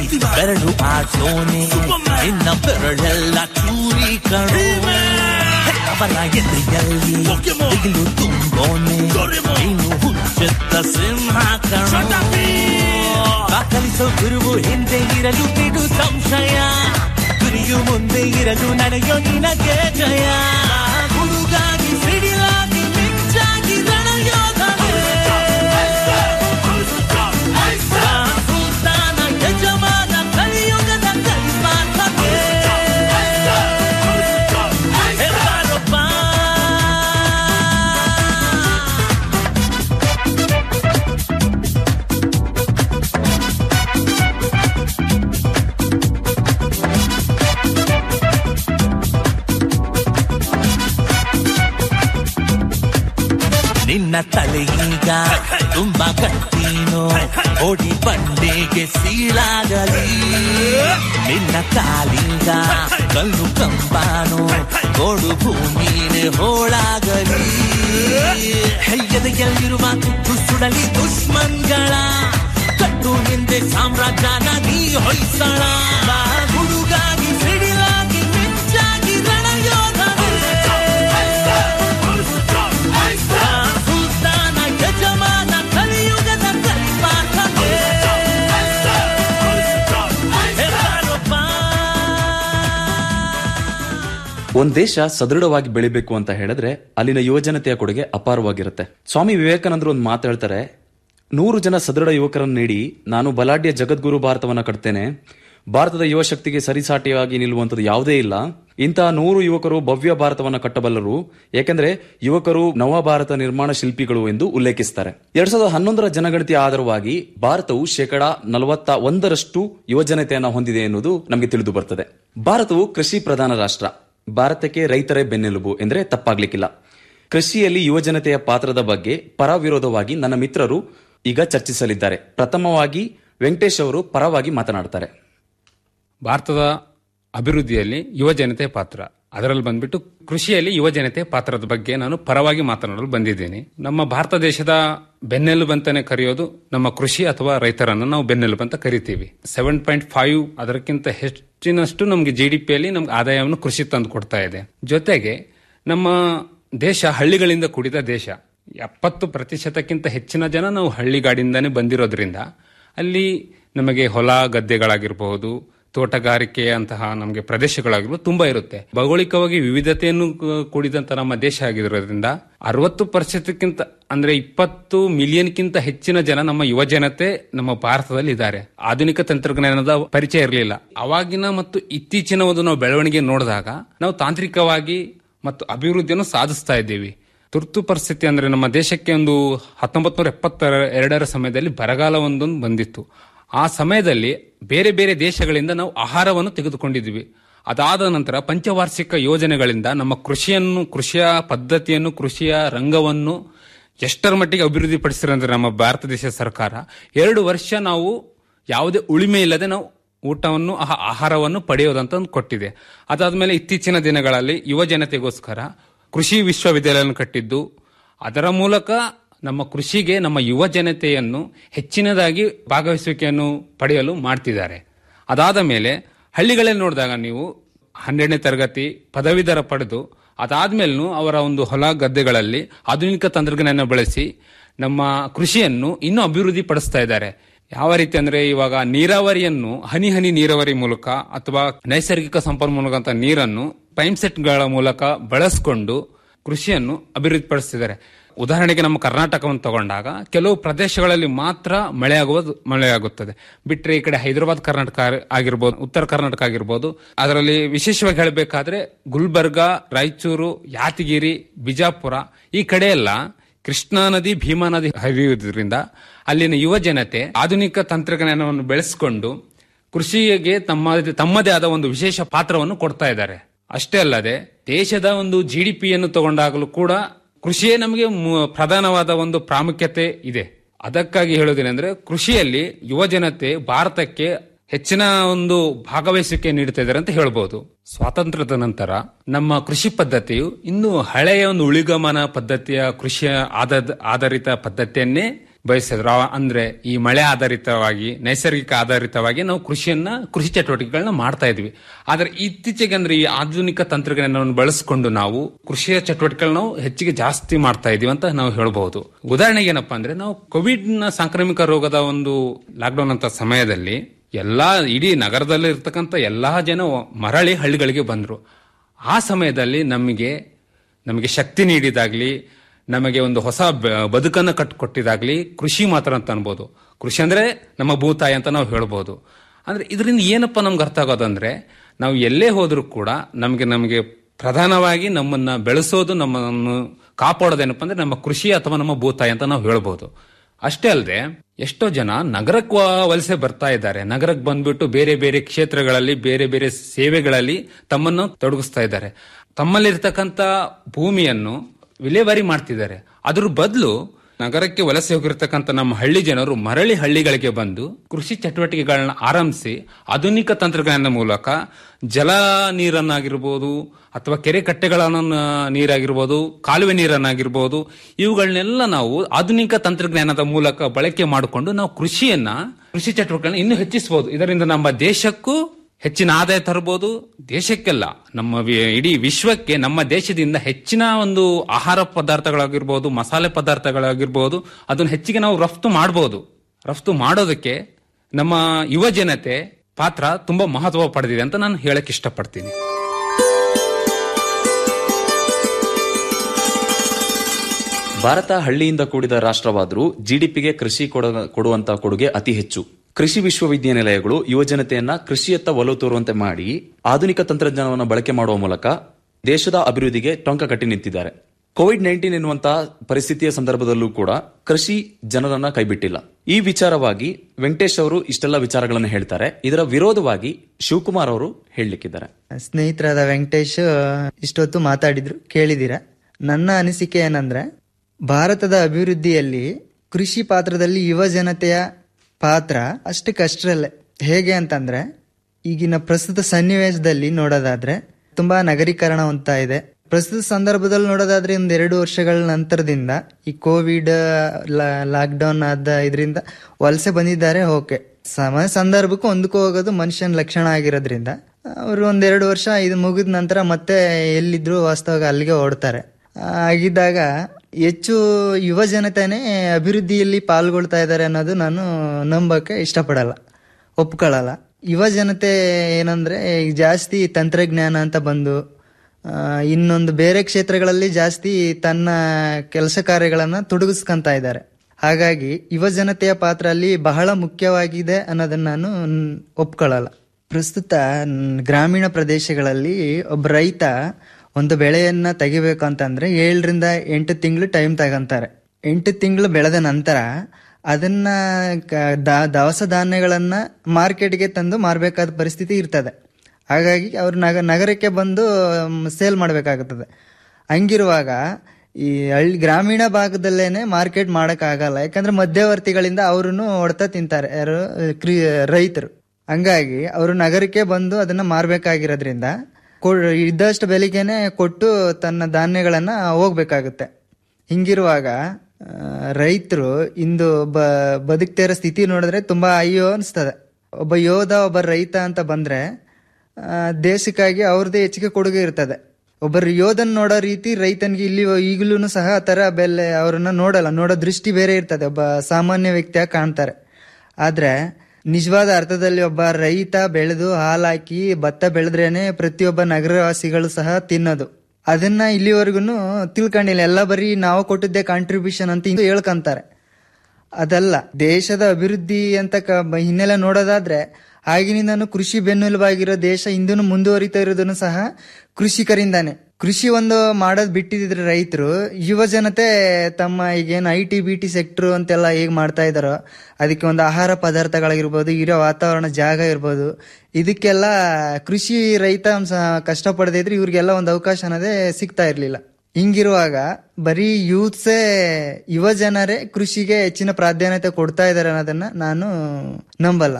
ಬೆರಳು ಆಡ್ಸೋನೆ ನಿನ್ನ ಬೆರಳೆಲ್ಲ ಚೂರಿ ಕಣೋ ಅವರ ಎದೆಯಲ್ಲಿ ದಿಗಿಲು ತುಂಬೋನೆ ನೀನು ಹುಚ್ಚೆತ್ತ ಸಿಂಹ ಕಣೋ ದಾಖಲಿಸೋ ಗುರುವು ಹಿಂದೆ ಇರಲು ಬಿಡು ಸಂಶಯ ಗುರಿಯು ಮುಂದೆ ಇರಲು ನಡೆಯೋ ನಿನಗೆ ಜಯ ಹುಡುಗಾಗಿ ಸಿಡಿಲಾಗಿ ಮಿಂಚಾಗಿ ರಣಯೋಧವೇ ಸುಲ್ತಾನ ಯಜಮಾನ ಕಲಿಯುಗದ ಕೈಪಾಠವೇ ಎಲ್ಲರೊಬ್ಬ ನಿನ್ನ ತಲೆ ಈಗ ತುಂಬಾ ಗಟ್ಟಿನೋ ಓಡಿ ಬಂಡೆಗೆ ಸೀಳಾಗಲಿ ನಿನ್ನ ಕಾಲೀಗ ಕಲ್ಲು ಕಂಬಾನೋ ಗೋಡು ಭೂಮಿನೇ ಹೋಳಾಗಲಿ ಎದೆಯಲ್ಲಿರುವ ಕುತ್ತು ಸುಡಲಿ ದುಶ್ಮನ್ಗಳ ಕಟ್ಟು ಹಿಂದೆ ಸಾಮ್ರಾಜ್ಯನ ನೀ ಹೊಯ್ಸಳ ಬಾ ಹುಡುಗಾಗಿ ಸಿಡಿಲಾಗಿ ಮಿಂಚಾಗಿ ರಣಯೋಧವೇ ಸುಲ್ತಾನ ಯಜಮಾನ ಕಲಿಯುಗದ ಕೈಪಾಠವೇ ಎಲ್ಲರೊಬ್ಬ ಒಂದ್ ದೇಶ ಸದೃಢವಾಗಿ ಬೆಳಿಬೇಕು ಅಂತ ಹೇಳಿದ್ರೆ ಅಲ್ಲಿನ ಯುವಜನತೆಯ ಕೊಡುಗೆ ಅಪಾರವಾಗಿರುತ್ತೆ ಸ್ವಾಮಿ ವಿವೇಕಾನಂದರು ಒಂದು ಮಾತು ಹೇಳ್ತಾರೆ ನೂರು ಜನ ಸದೃಢ ಯುವಕರನ್ನು ನೀಡಿ ನಾನು ಬಲಾಢ್ಯ ಜಗದ್ಗುರು ಭಾರತವನ್ನ ಕಟ್ತೇನೆ ಭಾರತದ ಯುವ ಶಕ್ತಿಗೆ ಸರಿಸಾಟಿಯಾಗಿ ನಿಲ್ಲುವಂಥದ್ದು ಯಾವುದೇ ಇಲ್ಲ ಇಂತಹ ನೂರು ಯುವಕರು ಭವ್ಯ ಭಾರತವನ್ನ ಕಟ್ಟಬಲ್ಲರು ಏಕೆಂದ್ರೆ ಯುವಕರು ನವ ಭಾರತ ನಿರ್ಮಾಣ ಶಿಲ್ಪಿಗಳು ಎಂದು ಉಲ್ಲೇಖಿಸುತ್ತಾರೆ ಎರಡ್ ಸಾವಿರದ ಹನ್ನೊಂದರ ಜನಗಣತಿಯ ಆಧಾರವಾಗಿ ಭಾರತವು ಶೇಕಡಾ ನಲವತ್ತ ಒಂದರಷ್ಟು ಯುವಜನತೆಯನ್ನ ಹೊಂದಿದೆ ಎನ್ನುವುದು ನಮಗೆ ತಿಳಿದು ಬರ್ತದೆ ಭಾರತವು ಕೃಷಿ ಪ್ರಧಾನ ರಾಷ್ಟ್ರ ಭಾರತಕ್ಕೆ ರೈತರೇ ಬೆನ್ನೆಲುಬು ಎಂದ್ರೆ ತಪ್ಪಾಗ್ಲಿಕ್ಕಿಲ್ಲ ಕೃಷಿಯಲ್ಲಿ ಯುವಜನತೆಯ ಪಾತ್ರದ ಬಗ್ಗೆ ಪರವಿರೋಧವಾಗಿ ನನ್ನ ಮಿತ್ರರು ಈಗ ಚರ್ಚಿಸಲಿದ್ದಾರೆ ಪ್ರಥಮವಾಗಿ ವೆಂಕಟೇಶ್ ಅವರು ಪರವಾಗಿ ಮಾತನಾಡ್ತಾರೆ ಭಾರತದ ಅಭಿವೃದ್ಧಿಯಲ್ಲಿ ಯುವ ಜನತೆ ಪಾತ್ರ ಅದರಲ್ಲಿ ಬಂದ್ಬಿಟ್ಟು ಕೃಷಿಯಲ್ಲಿ ಯುವ ಜನತೆ ಪಾತ್ರದ ಬಗ್ಗೆ ನಾನು ಪರವಾಗಿ ಮಾತನಾಡಲು ಬಂದಿದ್ದೇನೆ ನಮ್ಮ ಭಾರತ ದೇಶದ ಬೆನ್ನೆಲುಬು ಅಂತಾನೆ ಕರೆಯೋದು ನಮ್ಮ ಕೃಷಿ ಅಥವಾ ರೈತರನ್ನು ನಾವು ಬೆನ್ನೆಲುಬು ಅಂತ ಕರಿತೀವಿ ಸೆವೆನ್ ಪಾಯಿಂಟ್ ಫೈವ್ ಅದಕ್ಕಿಂತ ಹೆಚ್ಚಿನಷ್ಟು ನಮಗೆ ಜಿ ಡಿ ಪಿಯಲ್ಲಿ ನಮ್ಗೆ ಆದಾಯವನ್ನು ಕೃಷಿ ತಂದು ಕೊಡ್ತಾ ಇದೆ ಜೊತೆಗೆ ನಮ್ಮ ದೇಶ ಹಳ್ಳಿಗಳಿಂದ ಕೂಡಿದ ದೇಶ ಎಪ್ಪತ್ತು ಪ್ರತಿಶತಕ್ಕಿಂತ ಹೆಚ್ಚಿನ ಜನ ನಾವು ಹಳ್ಳಿಗಾಡಿಂದಾನೇ ಬಂದಿರೋದ್ರಿಂದ ಅಲ್ಲಿ ನಮಗೆ ಹೊಲ ಗದ್ದೆಗಳಾಗಿರಬಹುದು ತೋಟಗಾರಿಕೆ ಅಂತಹ ನಮಗೆ ಪ್ರದೇಶಗಳಾಗಿರ್ಬೋದು ತುಂಬಾ ಇರುತ್ತೆ ಭೌಗೋಳಿಕವಾಗಿ ವಿವಿಧತೆಯನ್ನು ಕ- ಕೂಡಿದಂತ ನಮ್ಮ ದೇಶ ಆಗಿರೋದ್ರಿಂದ ಅರವತ್ತು ಪ್ರತಿಶತಕ್ಕಿಂತ ಅಂದ್ರೆ ಇಪ್ಪತ್ತು ಮಿಲಿಯನ್ಗಿಂತ ಹೆಚ್ಚಿನ ಜನ ನಮ್ಮ ಯುವ ಜನತೆ ನಮ್ಮ ಭಾರತದಲ್ಲಿ ಇದ್ದಾರೆ ಆಧುನಿಕ ತಂತ್ರಜ್ಞಾನದ ಪರಿಚಯ ಇರಲಿಲ್ಲ ಅವಾಗಿನ ಮತ್ತು ಇತ್ತೀಚಿನ ಒಂದು ನಾವು ಬೆಳವಣಿಗೆ ನೋಡಿದಾಗ ನಾವು ತಾಂತ್ರಿಕವಾಗಿ ಮತ್ತು ಅಭಿವೃದ್ಧಿಯನ್ನು ಸಾಧಿಸ್ತಾ ಇದ್ದೀವಿ ತುರ್ತು ಪರಿಸ್ಥಿತಿ ಅಂದ್ರೆ ನಮ್ಮ ದೇಶಕ್ಕೆ ಒಂದು ಹತ್ತೊಂಬತ್ ನೂರ ಎಪ್ಪತ್ತರ ಎರಡರ ಸಮಯದಲ್ಲಿ ಬರಗಾಲ ಒಂದೊಂದು ಬಂದಿತ್ತು ಆ ಸಮಯದಲ್ಲಿ ಬೇರೆ ಬೇರೆ ದೇಶಗಳಿಂದ ನಾವು ಆಹಾರವನ್ನು ತೆಗೆದುಕೊಂಡಿದ್ವಿ ಅದಾದ ನಂತರ ಪಂಚವಾರ್ಷಿಕ ಯೋಜನೆಗಳಿಂದ ನಮ್ಮ ಕೃಷಿಯನ್ನು ಕೃಷಿಯ ಪದ್ಧತಿಯನ್ನು ಕೃಷಿಯ ರಂಗವನ್ನು ಎಷ್ಟರ ಮಟ್ಟಿಗೆ ಅಭಿವೃದ್ಧಿ ಪಡಿಸಿರಂದ್ರೆ ನಮ್ಮ ಭಾರತ ದೇಶ ಸರ್ಕಾರ ಎರಡು ವರ್ಷ ನಾವು ಯಾವುದೇ ಉಳಿಮೆ ಇಲ್ಲದೆ ನಾವು ಊಟವನ್ನು ಆಹ- ಆಹಾರವನ್ನು ಪಡೆಯೋದಂತ ಒಂದು ಕೊಟ್ಟಿದೆ ಅದಾದ್ಮೇಲೆ ಇತ್ತೀಚಿನ ದಿನಗಳಲ್ಲಿ ಯುವ ಜನತೆಗೋಸ್ಕರ ಕೃಷಿ ವಿಶ್ವವಿದ್ಯಾಲಯವನ್ನು ಕಟ್ಟಿದ್ದು ಅದರ ಮೂಲಕ ನಮ್ಮ ಕೃಷಿಗೆ ನಮ್ಮ ಯುವ ಜನತೆಯನ್ನು ಹೆಚ್ಚಿನದಾಗಿ ಭಾಗವಹಿಸುವಿಕೆಯನ್ನು ಪಡೆಯಲು ಮಾಡ್ತಿದ್ದಾರೆ ಅದಾದ ಮೇಲೆ ಹಳ್ಳಿಗಳಲ್ಲಿ ನೋಡಿದಾಗ ನೀವು ಹನ್ನೆರಡನೇ ತರಗತಿ ಪದವೀಧರ ಪಡೆದು ಅದಾದ್ಮೇಲೂ ಅವರ ಒಂದು ಹೊಲ ಗದ್ದೆಗಳಲ್ಲಿ ಆಧುನಿಕ ತಂತ್ರಜ್ಞಾನ ಬಳಸಿ ನಮ್ಮ ಕೃಷಿಯನ್ನು ಇನ್ನೂ ಅಭಿವೃದ್ಧಿ ಪಡಿಸ್ತಾ ಇದ್ದಾರೆ ಯಾವ ರೀತಿ ಅಂದ್ರೆ ಇವಾಗ ನೀರಾವರಿಯನ್ನು ಹನಿ ಹನಿ ನೀರಾವರಿ ಮೂಲಕ ಅಥವಾ ನೈಸರ್ಗಿಕ ಸಂಪನ್ಮೂಲ ಅಂತ ನೀರನ್ನು ಪೈಪ್ ಸೆಟ್ಗಳ ಮೂಲಕ ಬಳಸಿಕೊಂಡು ಕೃಷಿಯನ್ನು ಅಭಿವೃದ್ಧಿಪಡಿಸ್ತಿದ್ದಾರೆ ಉದಾಹರಣೆಗೆ ನಮ್ಮ ಕರ್ನಾಟಕವನ್ನು ತಗೊಂಡಾಗ ಕೆಲವು ಪ್ರದೇಶಗಳಲ್ಲಿ ಮಾತ್ರ ಮಳೆಯಾಗುವುದು ಮಳೆಯಾಗುತ್ತದೆ ಬಿಟ್ರೆ ಈ ಕಡೆ ಹೈದರಾಬಾದ್ ಕರ್ನಾಟಕ ಆಗಿರ್ಬೋದು ಉತ್ತರ ಕರ್ನಾಟಕ ಆಗಿರ್ಬೋದು ಅದರಲ್ಲಿ ವಿಶೇಷವಾಗಿ ಹೇಳಬೇಕಾದ್ರೆ ಗುಲ್ಬರ್ಗ ರಾಯಚೂರು ಯಾದಗಿರಿ ಬಿಜಾಪುರ ಈ ಕಡೆ ಎಲ್ಲ ಕೃಷ್ಣಾ ನದಿ ಭೀಮಾ ನದಿ ಹರಿಯುವುದರಿಂದ ಅಲ್ಲಿನ ಯುವ ಜನತೆ ಆಧುನಿಕ ತಂತ್ರಜ್ಞಾನವನ್ನು ಬೆಳೆಸಿಕೊಂಡು ಕೃಷಿಗೆ ತಮ್ಮ ತಮ್ಮದೇ ಆದ ಒಂದು ವಿಶೇಷ ಪಾತ್ರವನ್ನು ಕೊಡ್ತಾ ಇದ್ದಾರೆ ಅಷ್ಟೇ ಅಲ್ಲದೆ ದೇಶದ ಒಂದು ಜಿ ಡಿ ಪಿಯನ್ನು ತಗೊಂಡಾಗಲೂ ಕೂಡ ಕೃಷಿಯೇ ನಮಗೆ ಮು- ಪ್ರಧಾನವಾದ ಒಂದು ಪ್ರಾಮುಖ್ಯತೆ ಇದೆ ಅದಕ್ಕಾಗಿ ಹೇಳೋದೇನೆಂದ್ರೆ ಕೃಷಿಯಲ್ಲಿ ಯುವ ಜನತೆ ಭಾರತಕ್ಕೆ ಹೆಚ್ಚಿನ ಒಂದು ಭಾಗವಹಿಸುವಿಕೆ ನೀಡ್ತಾ ಇದ್ದಾರೆ ಅಂತ ಹೇಳ್ಬೋದು ಸ್ವಾತಂತ್ರ್ಯದ ನಂತರ ನಮ್ಮ ಕೃಷಿ ಪದ್ಧತಿಯು ಇನ್ನು ಹಳೆಯ ಒಂದು ಉಳಿಗಮನ ಪದ್ಧತಿಯ ಕೃಷಿಯ ಆಧಾರ ಆಧಾರಿತ ಪದ್ಧತಿಯನ್ನೇ ಬಯಸಿದ್ರು ಆ- ಅಂದ್ರೆ ಈ ಮಳೆ ಆಧಾರಿತವಾಗಿ ನೈಸರ್ಗಿಕ ಆಧಾರಿತವಾಗಿ ನಾವು ಕೃಷಿಯನ್ನ ಕೃಷಿ ಚಟುವಟಿಕೆಗಳನ್ನ ಮಾಡ್ತಾ ಇದ್ವಿ ಆದ್ರೆ ಇತ್ತೀಚೆಗೆ ಅಂದ್ರೆ ಈ ಆಧುನಿಕ ತಂತ್ರಜ್ಞಾನವನ್ನು ಬಳಸಿಕೊಂಡು ನಾವು ಕೃಷಿಯ ಚಟುವಟಿಕೆಗಳನ್ನ ನಾವು ಹೆಚ್ಚಿಗೆ ಜಾಸ್ತಿ ಮಾಡ್ತಾ ಇದೀವಿ ಅಂತ ನಾವು ಹೇಳ್ಬಹುದು ಉದಾಹರಣೆಗೆ ಏನಪ್ಪಾ ಅಂದ್ರೆ ನಾವು ಕೋವಿಡ್ ನ ಸಾಂಕ್ರಾಮಿಕ ರೋಗದ ಒಂದು ಲಾಕ್ಡೌನ್ ಅಂತ ಸಮಯದಲ್ಲಿ ಎಲ್ಲಾ ಇಡೀ ನಗರದಲ್ಲಿ ಇರ್ತಕ್ಕಂಥ ಎಲ್ಲಾ ಜನ ಮರಳಿ ಹಳ್ಳಿಗಳಿಗೆ ಬಂದ್ರು ಆ ಸಮಯದಲ್ಲಿ ನಮಗೆ ನಮಗೆ ಶಕ್ತಿ ನೀಡಿದಾಗ್ಲಿ ನಮಗೆ ಒಂದು ಹೊಸ ಬ- ಬದುಕನ್ನು ಕಟ್ಟಿಕೊಟ್ಟಿದಾಗ್ಲಿ ಕೃಷಿ ಮಾತ್ರ ಅಂತ ಅನ್ಬೋದು ಕೃಷಿ ಅಂದ್ರೆ ನಮ್ಮ ಭೂತಾಯಿ ಅಂತ ನಾವು ಹೇಳ್ಬೋದು ಅಂದ್ರೆ ಇದರಿಂದ ಏನಪ್ಪ ನಮ್ಗೆ ಅರ್ಥ ಆಗೋದಂದ್ರೆ ನಾವು ಎಲ್ಲೇ ಹೋದ್ರೂ ಕೂಡ ನಮಗೆ ನಮಗೆ ಪ್ರಧಾನವಾಗಿ ನಮ್ಮನ್ನ ಬೆಳೆಸೋದು ನಮ್ಮನ್ನು ಕಾಪಾಡೋದೇನಪ್ಪ ಅಂದ್ರೆ ನಮ್ಮ ಕೃಷಿ ಅಥವಾ ನಮ್ಮ ಭೂತಾಯಿ ಅಂತ ನಾವು ಹೇಳ್ಬೋದು ಅಷ್ಟೇ ಅಲ್ಲದೆ ಎಷ್ಟೋ ಜನ ನಗರಕ್ಕೆ ವ- ವಲಸೆ ಬರ್ತಾ ಇದ್ದಾರೆ ನಗರಕ್ಕೆ ಬಂದ್ಬಿಟ್ಟು ಬೇರೆ ಬೇರೆ ಕ್ಷೇತ್ರಗಳಲ್ಲಿ ಬೇರೆ ಬೇರೆ ಸೇವೆಗಳಲ್ಲಿ ತಮ್ಮನ್ನು ತೊಡಗಿಸ್ತಾ ಇದ್ದಾರೆ ತಮ್ಮಲ್ಲಿರ್ತಕ್ಕಂಥ ಭೂಮಿಯನ್ನು ವಿಲೇವಾರಿ ಮಾಡ್ತಿದ್ದಾರೆ ಅದ್ರ ಬದಲು ನಗರಕ್ಕೆ ವಲಸೆ ಹೋಗಿರ್ತಕ್ಕಂಥ ನಮ್ಮ ಹಳ್ಳಿ ಜನರು ಮರಳಿ ಹಳ್ಳಿಗಳಿಗೆ ಬಂದು ಕೃಷಿ ಚಟುವಟಿಕೆಗಳನ್ನ ಆರಂಭಿಸಿ ಆಧುನಿಕ ತಂತ್ರಜ್ಞಾನದ ಮೂಲಕ ಜಲ ನೀರನ್ನಾಗಿರ್ಬೋದು ಅಥವಾ ಕೆರೆ ಕಟ್ಟೆಗಳ ನೀರಾಗಿರ್ಬೋದು ಕಾಲುವೆ ನೀರನ್ನಾಗಿರ್ಬೋದು ಇವುಗಳನ್ನೆಲ್ಲ ನಾವು ಆಧುನಿಕ ತಂತ್ರಜ್ಞಾನದ ಮೂಲಕ ಬಳಕೆ ಮಾಡಿಕೊಂಡು ನಾವು ಕೃಷಿಯನ್ನ ಕೃಷಿ ಚಟುವಟಿಕೆಗಳನ್ನ ಇನ್ನೂ ಹೆಚ್ಚಿಸಬಹುದು ಇದರಿಂದ ನಮ್ಮ ದೇಶಕ್ಕೂ ಹೆಚ್ಚಿನ ಆದಾಯ ತರಬಹುದು ದೇಶಕ್ಕೆಲ್ಲ ನಮ್ಮ ವಿ- ಇಡೀ ವಿಶ್ವಕ್ಕೆ ನಮ್ಮ ದೇಶದಿಂದ ಹೆಚ್ಚಿನ ಒಂದು ಆಹಾರ ಪದಾರ್ಥಗಳಾಗಿರ್ಬೋದು ಮಸಾಲೆ ಪದಾರ್ಥಗಳಾಗಿರ್ಬೋದು ಅದನ್ನ ಹೆಚ್ಚಿಗೆ ನಾವು ರಫ್ತು ಮಾಡಬಹುದು ರಫ್ತು ಮಾಡೋದಕ್ಕೆ ನಮ್ಮ ಯುವ ಜನತೆ ಪಾತ್ರ ತುಂಬಾ ಮಹತ್ವ ಪಡೆದಿದೆ ಅಂತ ನಾನು ಹೇಳಕ್ ಇಷ್ಟಪಡ್ತೀನಿ ಭಾರತ ಹಳ್ಳಿಯಿಂದ ಕೂಡಿದ ರಾಷ್ಟ್ರವಾದರೂ ಜಿಡಿಪಿಗೆ ಕೃಷಿ ಕೊಡ- ಕೊಡುವಂತ ಕೊಡುಗೆ ಅತಿ ಹೆಚ್ಚು ಕೃಷಿ ವಿಶ್ವವಿದ್ಯಾನಿಲಯಗಳು ಯುವಜನತೆಯನ್ನ ಕೃಷಿಯತ್ತ ಒಲವು ತೋರುವಂತೆ ಮಾಡಿ ಆಧುನಿಕ ತಂತ್ರಜ್ಞಾನವನ್ನು ಬಳಕೆ ಮಾಡುವ ಮೂಲಕ ದೇಶದ ಅಭಿವೃದ್ಧಿಗೆ ಟೊಂಕ ಕಟ್ಟಿ ನಿಂತಿದ್ದಾರೆ ಕೋವಿಡ್ ನೈನ್ಟೀನ್ ಎನ್ನುವಂತಹ ಪರಿಸ್ಥಿತಿಯ ಸಂದರ್ಭದಲ್ಲೂ ಕೂಡ ಕೃಷಿ ಜನರನ್ನ ಕೈಬಿಟ್ಟಿಲ್ಲ ಈ ವಿಚಾರವಾಗಿ ವೆಂಕಟೇಶ್ ಅವರು ಇಷ್ಟೆಲ್ಲ ವಿಚಾರಗಳನ್ನು ಹೇಳ್ತಾರೆ ಇದರ ವಿರೋಧವಾಗಿ ಶಿವಕುಮಾರ್ ಅವರು ಹೇಳಲಿಕ್ಕಿದ್ದಾರೆ ಸ್ನೇಹಿತರಾದ ವೆಂಕಟೇಶ್ ಇಷ್ಟೊತ್ತು ಮಾತಾಡಿದ್ರು ಕೇಳಿದಿರ ನನ್ನ ಅನಿಸಿಕೆ ಏನಂದ್ರೆ ಭಾರತದ ಅಭಿವೃದ್ಧಿಯಲ್ಲಿ ಕೃಷಿ ಪಾತ್ರದಲ್ಲಿ ಯುವ ಜನತೆಯ ಪಾತ್ರ ಅಷ್ಟಕ್ಕಷ್ಟರಲ್ಲೇ ಹೇಗೆ ಅಂತಂದ್ರೆ ಈಗಿನ ಪ್ರಸ್ತುತ ಸನ್ನಿವೇಶದಲ್ಲಿ ನೋಡೋದಾದ್ರೆ ತುಂಬಾ ನಗರೀಕರಣ ಹೊಂದ್ತಾ ಇದೆ ಪ್ರಸ್ತುತ ಸಂದರ್ಭದಲ್ಲಿ ನೋಡೋದಾದ್ರೆ ಒಂದ್ ಎರಡು ವರ್ಷಗಳ ನಂತರದಿಂದ ಈ ಕೋವಿಡ್ ಲಾಕ್ಡೌನ್ ಆದ ಇದರಿಂದ ವಲಸೆ ಬಂದಿದ್ದಾರೆ ಓಕೆ ಸಮಯ ಸಂದರ್ಭಕ್ಕೂ ಹೊಂದ್ಕೊ ಹೋಗೋದು ಮನುಷ್ಯನ ಲಕ್ಷಣ ಆಗಿರೋದ್ರಿಂದ ಅವರು ಒಂದೆರಡು ವರ್ಷ ಇದು ಮುಗಿದ ನಂತರ ಮತ್ತೆ ಎಲ್ಲಿದ್ರು ವಾಸ್ತವಾಗ ಅಲ್ಲಿಗೆ ಓಡ್ತಾರೆ ಆಗಿದ್ದಾಗ ಹೆಚ್ಚು ಯುವ ಜನತೆನೇ ಅಭಿವೃದ್ಧಿಯಲ್ಲಿ ಪಾಲ್ಗೊಳ್ತಾ ಇದ್ದಾರೆ ಅನ್ನೋದು ನಾನು ನಂಬಕ್ಕೆ ಇಷ್ಟಪಡಲ್ಲ ಒಪ್ಕೊಳ್ಳಲ್ಲ ಯುವ ಜನತೆ ಏನಂದ್ರೆ ಈಗ ಜಾಸ್ತಿ ತಂತ್ರಜ್ಞಾನ ಅಂತ ಬಂದು ಆ, ಇನ್ನೊಂದು ಬೇರೆ ಕ್ಷೇತ್ರಗಳಲ್ಲಿ ಜಾಸ್ತಿ ತನ್ನ ಕೆಲಸ ಕಾರ್ಯಗಳನ್ನ ತೊಡಗಿಸ್ಕೊಂತ ಇದ್ದಾರೆ ಹಾಗಾಗಿ ಯುವ ಜನತೆಯ ಪಾತ್ರ ಅಲ್ಲಿ ಬಹಳ ಮುಖ್ಯವಾಗಿದೆ ಅನ್ನೋದನ್ನ ನಾನು ನ್- ಒಪ್ಕೊಳ್ಳಲ್ಲ ಪ್ರಸ್ತುತ ನ್- ಗ್ರಾಮೀಣ ಪ್ರದೇಶಗಳಲ್ಲಿ ಒಬ್ಬ ರೈತ ಒಂದು ಬೆಳೆಯನ್ನ ತೆಗಿಬೇಕು ಅಂತಂದ್ರೆ ಏಳರಿಂದ ಎಂಟು ತಿಂಗಳು ಟೈಮ್ ತಗೊಂತಾರೆ ಎಂಟು ತಿಂಗಳು ಬೆಳೆದ ನಂತರ ಅದನ್ನ ಕ- ದ- ದವಸ ಧಾನ್ಯಗಳನ್ನ ಮಾರ್ಕೆಟ್ಗೆ ತಂದು ಮಾರಬೇಕಾದ ಪರಿಸ್ಥಿತಿ ಇರ್ತದೆ ಹಾಗಾಗಿ ಅವ್ರು ನಗ ನಗರಕ್ಕೆ ಬಂದು ಸೇಲ್ ಮಾಡಬೇಕಾಗುತ್ತದೆ ಹಂಗಿರುವಾಗ ಈ ಹಳ್ಳಿ ಗ್ರಾಮೀಣ ಭಾಗದಲ್ಲೇನೆ ಮಾರ್ಕೆಟ್ ಆಗಲ್ಲ ಯಾಕಂದ್ರೆ ಮಧ್ಯವರ್ತಿಗಳಿಂದ ಅವ್ರೂ ಹೊಡ್ತಾ ತಿಂತಾರೆ ಯಾರು ಕ್ರಿ ರೈತರು ಹಂಗಾಗಿ ಅವರು ನಗರಕ್ಕೆ ಬಂದು ಅದನ್ನ ಮಾರ್ಬೇಕಾಗಿರೋದ್ರಿಂದ ಕೊ- ಇದ್ದಷ್ಟು ಬೆಲೆಗೆನೆ ಕೊಟ್ಟು ತನ್ನ ಧಾನ್ಯಗಳನ್ನ ಹೋಗ್ಬೇಕಾಗುತ್ತೆ ಹಿಂಗಿರುವಾಗ ರೈತರು ಇಂದು ಬ ಬದುಕ್ತಾ ಇರೋ ಸ್ಥಿತಿ ನೋಡಿದ್ರೆ ತುಂಬಾ ಅಯ್ಯೋ ಅನಿಸ್ತದೆ ಒಬ್ಬ ಯೋಧ ಒಬ್ಬ ರೈತ ಅಂತ ಬಂದ್ರೆ ಆ, ದೇಶಕ್ಕಾಗಿ ಅವ್ರದ್ದೇ ಹೆಚ್ಚಿಗೆ ಕೊಡುಗೆ ಇರ್ತದೆ ಒಬ್ಬರು ಯೋಧನ್ ನೋಡೋ ರೀತಿ ರೈತನಿಗೆ ಇಲ್ಲಿ ಈಗಲೂ ಸಹ ಆ ತರ ಬೆಲೆ ಅವ್ರನ್ನ ನೋಡಲ್ಲ ನೋಡೋ ದೃಷ್ಟಿ ಬೇರೆ ಇರ್ತದೆ ಒಬ್ಬ ಸಾಮಾನ್ಯ ವ್ಯಕ್ತಿಯಾಗಿ ಕಾಣ್ತಾರೆ ಆದ್ರೆ ನಿಜವಾದ ಅರ್ಥದಲ್ಲಿ ಒಬ್ಬ ರೈತ ಬೆಳೆದು ಹಾಲಾಕಿ ಭತ್ತ ಬೆಳೆದ್ರೇನೆ ಪ್ರತಿಯೊಬ್ಬ ನಗರವಾಸಿಗಳು ಸಹ ತಿನ್ನೋದು ಅದನ್ನ ಇಲ್ಲಿವರೆಗೂ ತಿಳ್ಕೊಂಡಿಲ್ಲ ಎಲ್ಲ ಬರೀ ನಾವು ಕೊಟ್ಟಿದ್ದೆ ಕಾಂಟ್ರಿಬ್ಯೂಷನ್ ಅಂತ ಹಿಂಗೆ ಹೇಳ್ಕಂತಾರೆ ಅದಲ್ಲ ದೇಶದ ಅಭಿವೃದ್ಧಿ ಅಂತ ಕ- ಬ- ಹಿನ್ನೆಲೆ ನೋಡೋದಾದ್ರೆ ಆಗಿನಿಂದನೂ ಕೃಷಿ ಬೆನ್ನೆಲುಬಾಗಿರೋ ದೇಶ ಇಂದೂ ಮುಂದುವರಿತಾ ಇರೋದನ್ನು ಸಹ ಕೃಷಿಕರಿಂದಾನೆ ಕೃಷಿ ಒಂದು ಮಾಡೋದ್ ಬಿಟ್ಟಿದ್ರೆ ರೈತರು ಯುವ ಜನತೆ ತಮ್ಮ ಈಗೇನು I T B T sector ಅಂತೆಲ್ಲ ಹೇಗ್ ಮಾಡ್ತಾ ಇದಾರೋ ಅದಕ್ಕೆ ಒಂದು ಆಹಾರ ಪದಾರ್ಥಗಳಾಗಿರ್ಬೋದು ಇರೋ ವಾತಾವರಣ ಜಾಗ ಇರ್ಬೋದು ಇದಕ್ಕೆಲ್ಲ ಕೃಷಿ ರೈತ ಸಹ ಕಷ್ಟಪಡದೇ ಇದ್ರೆ ಇವ್ರಿಗೆಲ್ಲ ಒಂದು ಅವಕಾಶ ಅನ್ನೋದೇ ಸಿಗ್ತಾ ಇರ್ಲಿಲ್ಲ ಹಿಂಗಿರುವಾಗ ಬರೀ ಯೂತ್ಸೇ ಯುವ ಜನರೇ ಕೃಷಿಗೆ ಹೆಚ್ಚಿನ ಪ್ರಾಧಾನ್ಯತೆ ಕೊಡ್ತಾ ಇದ್ದಾರೆ ಅನ್ನೋದನ್ನ ನಾನು ನಂಬಲ್ಲ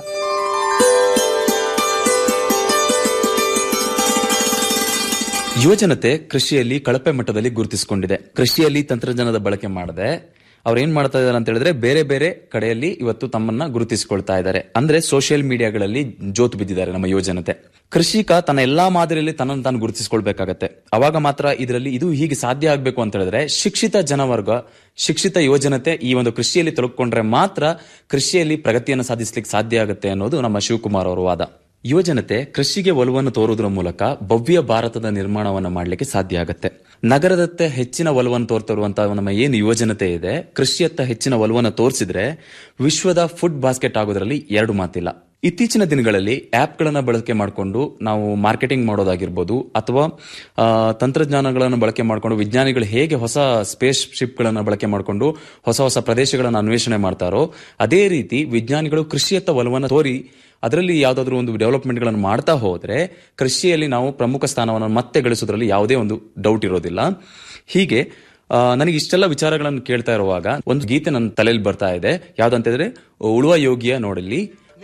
ಯುವಜನತೆ ಕೃಷಿಯಲ್ಲಿ ಕಳಪೆ ಮಟ್ಟದಲ್ಲಿ ಗುರುತಿಸಿಕೊಂಡಿದೆ ಕೃಷಿಯಲ್ಲಿ ತಂತ್ರಜ್ಞಾನದ ಬಳಕೆ ಮಾಡದೆ ಅವ್ರು ಏನ್ ಮಾಡ್ತಾ ಇದಾರೆ ಅಂತ ಹೇಳಿದ್ರೆ ಬೇರೆ ಬೇರೆ ಕಡೆಯಲ್ಲಿ ಇವತ್ತು ತಮ್ಮನ್ನ ಗುರುತಿಸಿಕೊಳ್ತಾ ಇದ್ದಾರೆ ಅಂದ್ರೆ ಸೋಷಿಯಲ್ ಮೀಡಿಯಾಗಳಲ್ಲಿ ಜೋತು ಬಿದ್ದಿದ್ದಾರೆ ನಮ್ಮ ಯುವಜನತೆ ಕೃಷಿಕ ತನ್ನ ಎಲ್ಲಾ ಮಾದರಿಯಲ್ಲಿ ತನ್ನನ್ನು ತಾನು ಗುರುತಿಸಿಕೊಳ್ಬೇಕಾಗತ್ತೆ ಅವಾಗ ಮಾತ್ರ ಇದರಲ್ಲಿ ಇದು ಹೀಗೆ ಸಾಧ್ಯ ಆಗ್ಬೇಕು ಅಂತ ಹೇಳಿದ್ರೆ ಶಿಕ್ಷಿತ ಜನವರ್ಗ ಶಿಕ್ಷಿತ ಯುವಜನತೆ ಈ ಒಂದು ಕೃಷಿಯಲ್ಲಿ ತೊಡಗಿಕೊಂಡ್ರೆ ಮಾತ್ರ ಕೃಷಿಯಲ್ಲಿ ಪ್ರಗತಿಯನ್ನು ಸಾಧಿಸಲಿಕ್ಕೆ ಸಾಧ್ಯ ಆಗುತ್ತೆ ಅನ್ನೋದು ನಮ್ಮ ಶಿವಕುಮಾರ್ ಅವರ ವಾದ ಯುವಜನತೆ ಕೃಷಿಗೆ ಒಲವನ್ನು ತೋರುವುದರ ಮೂಲಕ ಭವ್ಯ ಭಾರತದ ನಿರ್ಮಾಣವನ್ನು ಮಾಡಲಿಕ್ಕೆ ಸಾಧ್ಯ ಆಗುತ್ತೆ ನಗರದತ್ತ ಹೆಚ್ಚಿನ ಒಲವನ್ನು ತೋರ್ತಿರುವಂತಹ ನಮ್ಮ ಏನು ಯುವಜನತೆ ಇದೆ ಕೃಷಿಯತ್ತ ಹೆಚ್ಚಿನ ಒಲವನ್ನು ತೋರಿಸಿದ್ರೆ ವಿಶ್ವದ ಫುಡ್ ಬಾಸ್ಕೆಟ್ ಆಗೋದ್ರಲ್ಲಿ ಎರಡು ಮಾತಿಲ್ಲ ಇತ್ತೀಚಿನ ದಿನಗಳಲ್ಲಿ ಆ್ಯಪ್ಗಳನ್ನು ಬಳಕೆ ಮಾಡಿಕೊಂಡು ನಾವು ಮಾರ್ಕೆಟಿಂಗ್ ಮಾಡೋದಾಗಿರ್ಬೋದು ಅಥವಾ ಆ, ತಂತ್ರಜ್ಞಾನಗಳನ್ನು ಬಳಕೆ ಮಾಡಿಕೊಂಡು ವಿಜ್ಞಾನಿಗಳು ಹೇಗೆ ಹೊಸ ಸ್ಪೇಸ್ ಶಿಪ್ಗಳನ್ನು ಬಳಕೆ ಮಾಡಿಕೊಂಡು ಹೊಸ ಹೊಸ ಪ್ರದೇಶಗಳನ್ನು ಅನ್ವೇಷಣೆ ಮಾಡ್ತಾರೋ ಅದೇ ರೀತಿ ವಿಜ್ಞಾನಿಗಳು ಕೃಷಿಯತ್ತ ಒಲವನ್ನು ತೋರಿ ಅದರಲ್ಲಿ ಯಾವುದಾದ್ರೂ ಒಂದು ಡೆವಲಪ್ಮೆಂಟ್ಗಳನ್ನು ಮಾಡ್ತಾ ಹೋದ್ರೆ ಕೃಷಿಯಲ್ಲಿ ನಾವು ಪ್ರಮುಖ ಸ್ಥಾನವನ್ನು ಮತ್ತೆ ಗಳಿಸೋದ್ರಲ್ಲಿ ಯಾವುದೇ ಒಂದು ಡೌಟ್ ಇರೋದಿಲ್ಲ ಹೀಗೆ ಆ, ನನಗೆ ಇಷ್ಟೆಲ್ಲ ವಿಚಾರಗಳನ್ನು ಕೇಳ್ತಾ ಇರುವಾಗ ಒಂದು ಗೀತೆ ನನ್ನ ತಲೆಯಲ್ಲಿ ಬರ್ತಾ ಇದೆ ಯಾವ್ದಂತಂದ್ರೆ ಉಳುವ ಯೋಗಿಯ ನೋಡಲಿ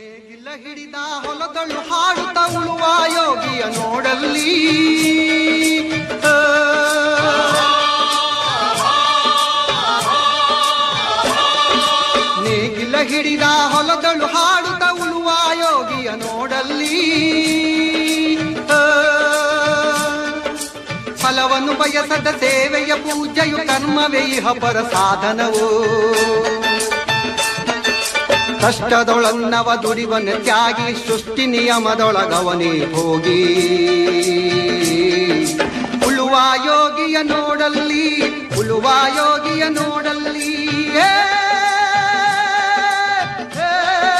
ಹೊಲದಳು ಹಾಡುತ್ತ ಉಳುವ ಯೋಗಿಯ ನೋಡಲ್ಲಿ ಆ. ನೇಗಿಲ ಹಿಡಿದ ಹೊಲದಳು ಹಾಡುತ್ತ ಉಳುವ ಯೋಗಿಯ ನೋಡಲ್ಲಿ ಆ. ಫಲವನ್ನು ಬಯಸದ ಸೇವೆಯ ಪೂಜೆಯು ಕರ್ಮವೇ ಇಹ ಪರ ಸಾಧನವು ಕಷ್ಟದೊಳನ್ನವ ದುಡಿವನ ತ್ಯಾಗಿ ಸೃಷ್ಟಿ ನಿಯಮದೊಳಗವನೇ ಹೋಗಿ ಉಳುವ ಯೋಗಿಯ ನೋಡಲ್ಲಿ ಉಳುವ ಯೋಗಿಯ ನೋಡಲ್ಲಿ ಏ, ಏ,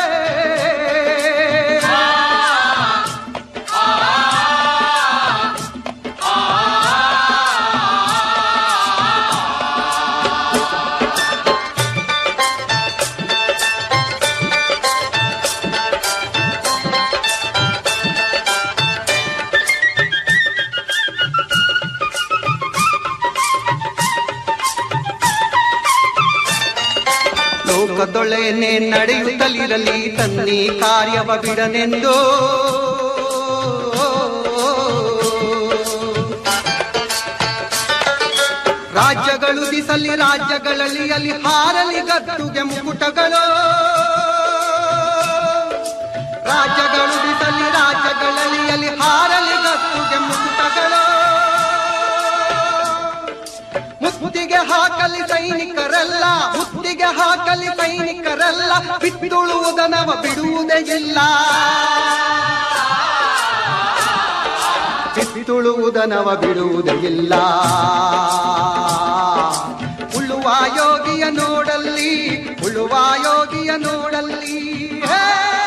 ಲೋಕದೊಳೆನೆ ನಡೆಯುತ್ತಲಿರಲಿ ತನ್ನಿ ಕಾರ್ಯವ ಬಿಡನೆಂದು ರಾಜ್ಯಗಳು ದಿಸಲಿ ರಾಜ್ಯಗಳಲ್ಲಿ ಅಲ್ಲಿ ಹಾರಲಿ ಗದ್ದುಗೆ ಮುಕುಟಗಳು ರಾಜ್ಯಗಳು ದಿಸಲಿ ರಾಜ್ಯಗಳಲ್ಲಿ ಅಲ್ಲಿ ಹಾರಲಿ ಗದ್ದುಗೆ ಮುಕುಟಗಳು ಮುತ್ತಿಗೆ ಹಾಕಲಿ ಸೈನಿಕರಲ್ಲ ಮುತ್ತಿಗೆ ಹಾಕಲಿ ಸೈನಿಕರಲ್ಲ ಬಿತ್ತುಳುವುದನವ ಬಿಡುವುದೇ ಇಲ್ಲ ಬಿತ್ತುಳುವುದನವ ಬಿಡುವುದೇ ಇಲ್ಲ ಉಳುವ ಯೋಗಿಯ ನೋಡಲ್ಲಿ ಉಳುವ ಯೋಗಿಯ ನೋಡಲ್ಲಿ ಹೇ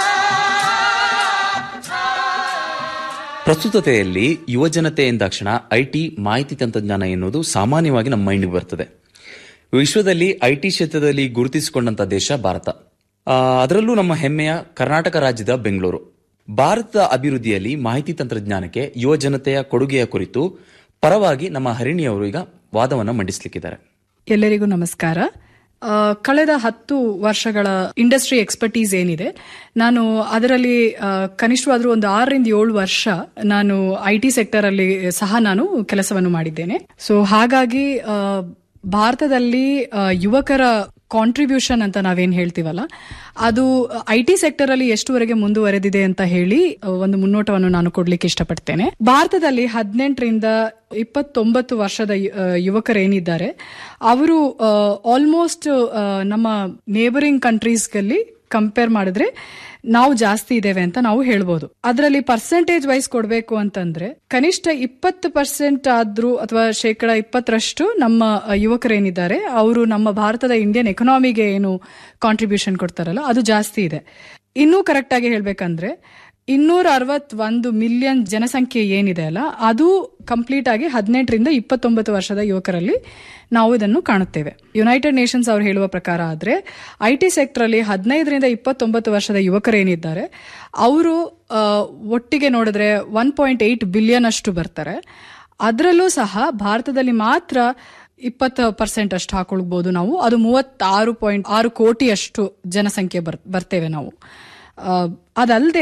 ಪ್ರಸ್ತುತತೆಯಲ್ಲಿ ಯುವಜನತೆ ಎಂದಾಕ್ಷಣ ಐಟಿ ಮಾಹಿತಿ ತಂತ್ರಜ್ಞಾನ ಎನ್ನುವುದು ಸಾಮಾನ್ಯವಾಗಿ ನಮ್ಮ ಮೈಂಡ್ಗೆ ಬರ್ತದೆ ವಿಶ್ವದಲ್ಲಿ ಐಟಿ ಕ್ಷೇತ್ರದಲ್ಲಿ ಗುರುತಿಸಿಕೊಂಡಂತ ದೇಶ ಭಾರತ ಆ, ಅದರಲ್ಲೂ ನಮ್ಮ ಹೆಮ್ಮೆಯ ಕರ್ನಾಟಕ ರಾಜ್ಯದ ಬೆಂಗಳೂರು ಭಾರತದ ಅಭಿವೃದ್ಧಿಯಲ್ಲಿ ಮಾಹಿತಿ ತಂತ್ರಜ್ಞಾನಕ್ಕೆ ಯುವಜನತೆಯ ಕೊಡುಗೆಯ ಕುರಿತು ಪರವಾಗಿ ನಮ್ಮ ಹರಿಣಿಯವರು ಈಗ ವಾದವನ್ನು ಮಂಡಿಸಲಿಕ್ಕಿದ್ದಾರೆ ಎಲ್ಲರಿಗೂ ನಮಸ್ಕಾರ ಆ, ಕಳೆದ ಹತ್ತು ವರ್ಷಗಳ ಇಂಡಸ್ಟ್ರಿ ಎಕ್ಸ್ಪರ್ಟೀಸ್ ಏನಿದೆ ನಾನು ಅದರಲ್ಲಿ ಆ, ಕನಿಷ್ಠವಾದ್ರೂ ಒಂದು ಆರರಿಂದ ಏಳು ವರ್ಷ ನಾನು ಐ ಟಿ ಸೆಕ್ಟರ್ ಅಲ್ಲಿ ಸಹ ನಾನು ಕೆಲಸವನ್ನು ಮಾಡಿದ್ದೇನೆ ಸೊ ಹಾಗಾಗಿ ಆ, ಭಾರತದಲ್ಲಿ ಆ, ಯುವಕರ ಕಾಂಟ್ರಿಬ್ಯೂಷನ್ ಅಂತ ನಾವೇನ್ ಹೇಳ್ತೀವಲ್ಲ ಅದು ಐ ಟಿ ಸೆಕ್ಟರ್ ಅಲ್ಲಿ ಎಷ್ಟುವರೆಗೆ ಮುಂದುವರೆದಿದೆ ಅಂತ ಹೇಳಿ ಆ, ಒಂದು ಮುನ್ನೋಟವನ್ನು ನಾನು ಕೊಡ್ಲಿಕ್ಕೆ ಇಷ್ಟಪಡ್ತೇನೆ ಭಾರತದಲ್ಲಿ ಹದಿನೆಂಟರಿಂದ ಇಪ್ಪತ್ತೊಂಬತ್ತು ವರ್ಷದ ಯು- ಆ, ಯುವಕರೇನಿದ್ದಾರೆ ಅವರು ಆಲ್ಮೋಸ್ಟ್ ನಮ್ಮ ನೇಬರಿಂಗ್ ಕಂಟ್ರೀಸ್ಗಲ್ಲಿ ಕಂಪೇರ್ ಮಾಡಿದ್ರೆ ನಾವು ಜಾಸ್ತಿ ಇದ್ದೇವೆ ಅಂತ ನಾವು ಹೇಳ್ಬೋದು ಅದರಲ್ಲಿ ಪರ್ಸೆಂಟೇಜ್ ವೈಸ್ ಕೊಡಬೇಕು ಅಂತಂದ್ರೆ ಕನಿಷ್ಠ ಇಪ್ಪತ್ತು ಪರ್ಸೆಂಟ್ ಆದ್ರೂ ಅಥವಾ ಶೇಕಡ ಇಪ್ಪತ್ತರಷ್ಟು ನಮ್ಮ ಆ, ಯುವಕರೇನಿದ್ದಾರೆ ಅವರು ನಮ್ಮ ಭಾರತದ ಇಂಡಿಯನ್ ಎಕನಾಮಿಗೆ ಏನು ಕಾಂಟ್ರಿಬ್ಯೂಷನ್ ಕೊಡ್ತಾರಲ್ಲ ಅದು ಜಾಸ್ತಿ ಇದೆ ಇನ್ನೂ ಕರೆಕ್ಟ್ ಆಗಿ ಹೇಳ್ಬೇಕಂದ್ರೆ ಇನ್ನೂರ ಅರವತ್ತೊಂದು ಮಿಲಿಯನ್ ಜನಸಂಖ್ಯೆ ಏನಿದೆ ಅಲ್ಲ ಅದು ಕಂಪ್ಲೀಟ್ ಆಗಿ ಹದಿನೆಂಟರಿಂದ ಇಪ್ಪತ್ತೊಂಬತ್ತು ವರ್ಷದ ಯುವಕರಲ್ಲಿ ನಾವು ಇದನ್ನು ಕಾಣುತ್ತೇವೆ ಯುನೈಟೆಡ್ ನೇಷನ್ಸ್ ಅವರು ಹೇಳುವ ಪ್ರಕಾರ ಆದ್ರೆ ಐ ಟಿ ಸೆಕ್ಟರ್ ಅಲ್ಲಿ ಹದಿನೈದರಿಂದ ಇಪ್ಪತ್ತೊಂಬತ್ತು ವರ್ಷದ ಯುವಕರೇನಿದ್ದಾರೆ ಅವರು ಆ, ಒಟ್ಟಿಗೆ ನೋಡಿದ್ರೆ ಒನ್ ಪಾಯಿಂಟ್ ಏಟ್ ಬಿಲಿಯನ್ ಅಷ್ಟು ಬರ್ತಾರೆ ಅದರಲ್ಲೂ ಸಹ ಭಾರತದಲ್ಲಿ ಮಾತ್ರ ಇಪ್ಪತ್ತು ಪರ್ಸೆಂಟ್ ಅಷ್ಟು ಹಾಕೊಳ್ಬಹುದು ನಾವು ಅದು ಮೂವತ್ತಾರು ಪಾಯಿಂಟ್ ಆರು ಕೋಟಿ ಅಷ್ಟು ಜನಸಂಖ್ಯೆ ಬರ್ ಬರ್ತೇವೆ ನಾವು ಆ, ಅದಲ್ಲದೆ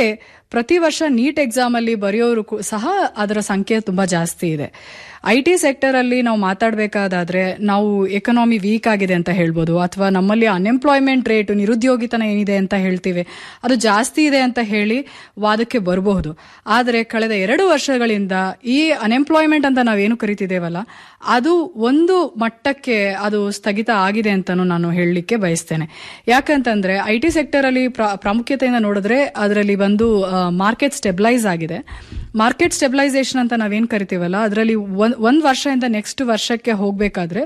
ಪ್ರತಿ ವರ್ಷ ನೀಟ್ ಎಕ್ಸಾಮ್ ಅಲ್ಲಿ ಬರೆಯೋರು ಕೂ- ಸಹ ಅದರ ಸಂಖ್ಯೆ ತುಂಬಾ ಜಾಸ್ತಿ ಇದೆ ಐ ಟಿ ಸೆಕ್ಟರ್ ಅಲ್ಲಿ ನಾವು ಮಾತಾಡಬೇಕಾದಾದ್ರೆ ನಾವು ಎಕನಾಮಿ ವೀಕ್ ಆಗಿದೆ ಅಂತ ಹೇಳ್ಬೋದು ಅಥವಾ ನಮ್ಮಲ್ಲಿ ಅನ್ಎಂಪ್ಲಾಯ್ಮೆಂಟ್ ರೇಟ್ ನಿರುದ್ಯೋಗಿತನ ಏನಿದೆ ಅಂತ ಹೇಳ್ತೀವಿ ಅದು ಜಾಸ್ತಿ ಇದೆ ಅಂತ ಹೇಳಿ ವಾದಕ್ಕೆ ಬರಬಹುದು ಆದರೆ ಕಳೆದ ಎರಡು ವರ್ಷಗಳಿಂದ ಈ ಅನ್ಎಂಪ್ಲಾಯ್ಮೆಂಟ್ ಅಂತ ನಾವೇನು ಕರಿತಿದ್ದೇವಲ್ಲ ಅದು ಒಂದು ಮಟ್ಟಕ್ಕೆ ಅದು ಸ್ಥಗಿತ ಆಗಿದೆ ಅಂತಾನು ನಾನು ಹೇಳಲಿಕ್ಕೆ ಬಯಸ್ತೇನೆ ಯಾಕಂತಂದ್ರೆ ಐ ಟಿ ಸೆಕ್ಟರ್ ಅಲ್ಲಿ ಪ್ರಾ- ಪ್ರಾಮುಖ್ಯತೆಯಿಂದ ನೋಡಿದ್ರೆ ಅದರಲ್ಲಿ ಒಂದು ಮಾರ್ಕೆಟ್ ಸ್ಟೆಬಿಲೈಸ್ ಆಗಿದೆ ಮಾರ್ಕೆಟ್ ಸ್ಟೆಬಿಲೈಸೇಷನ್ ಅಂತ ನಾವೇನ್ ಕರಿತೀವಲ್ಲ ಅದರಲ್ಲಿ ಒಂದ್ ವರ್ಷದಿಂದ ನೆಕ್ಸ್ಟ್ ವರ್ಷಕ್ಕೆ ಹೋಗ್ಬೇಕಾದ್ರೆ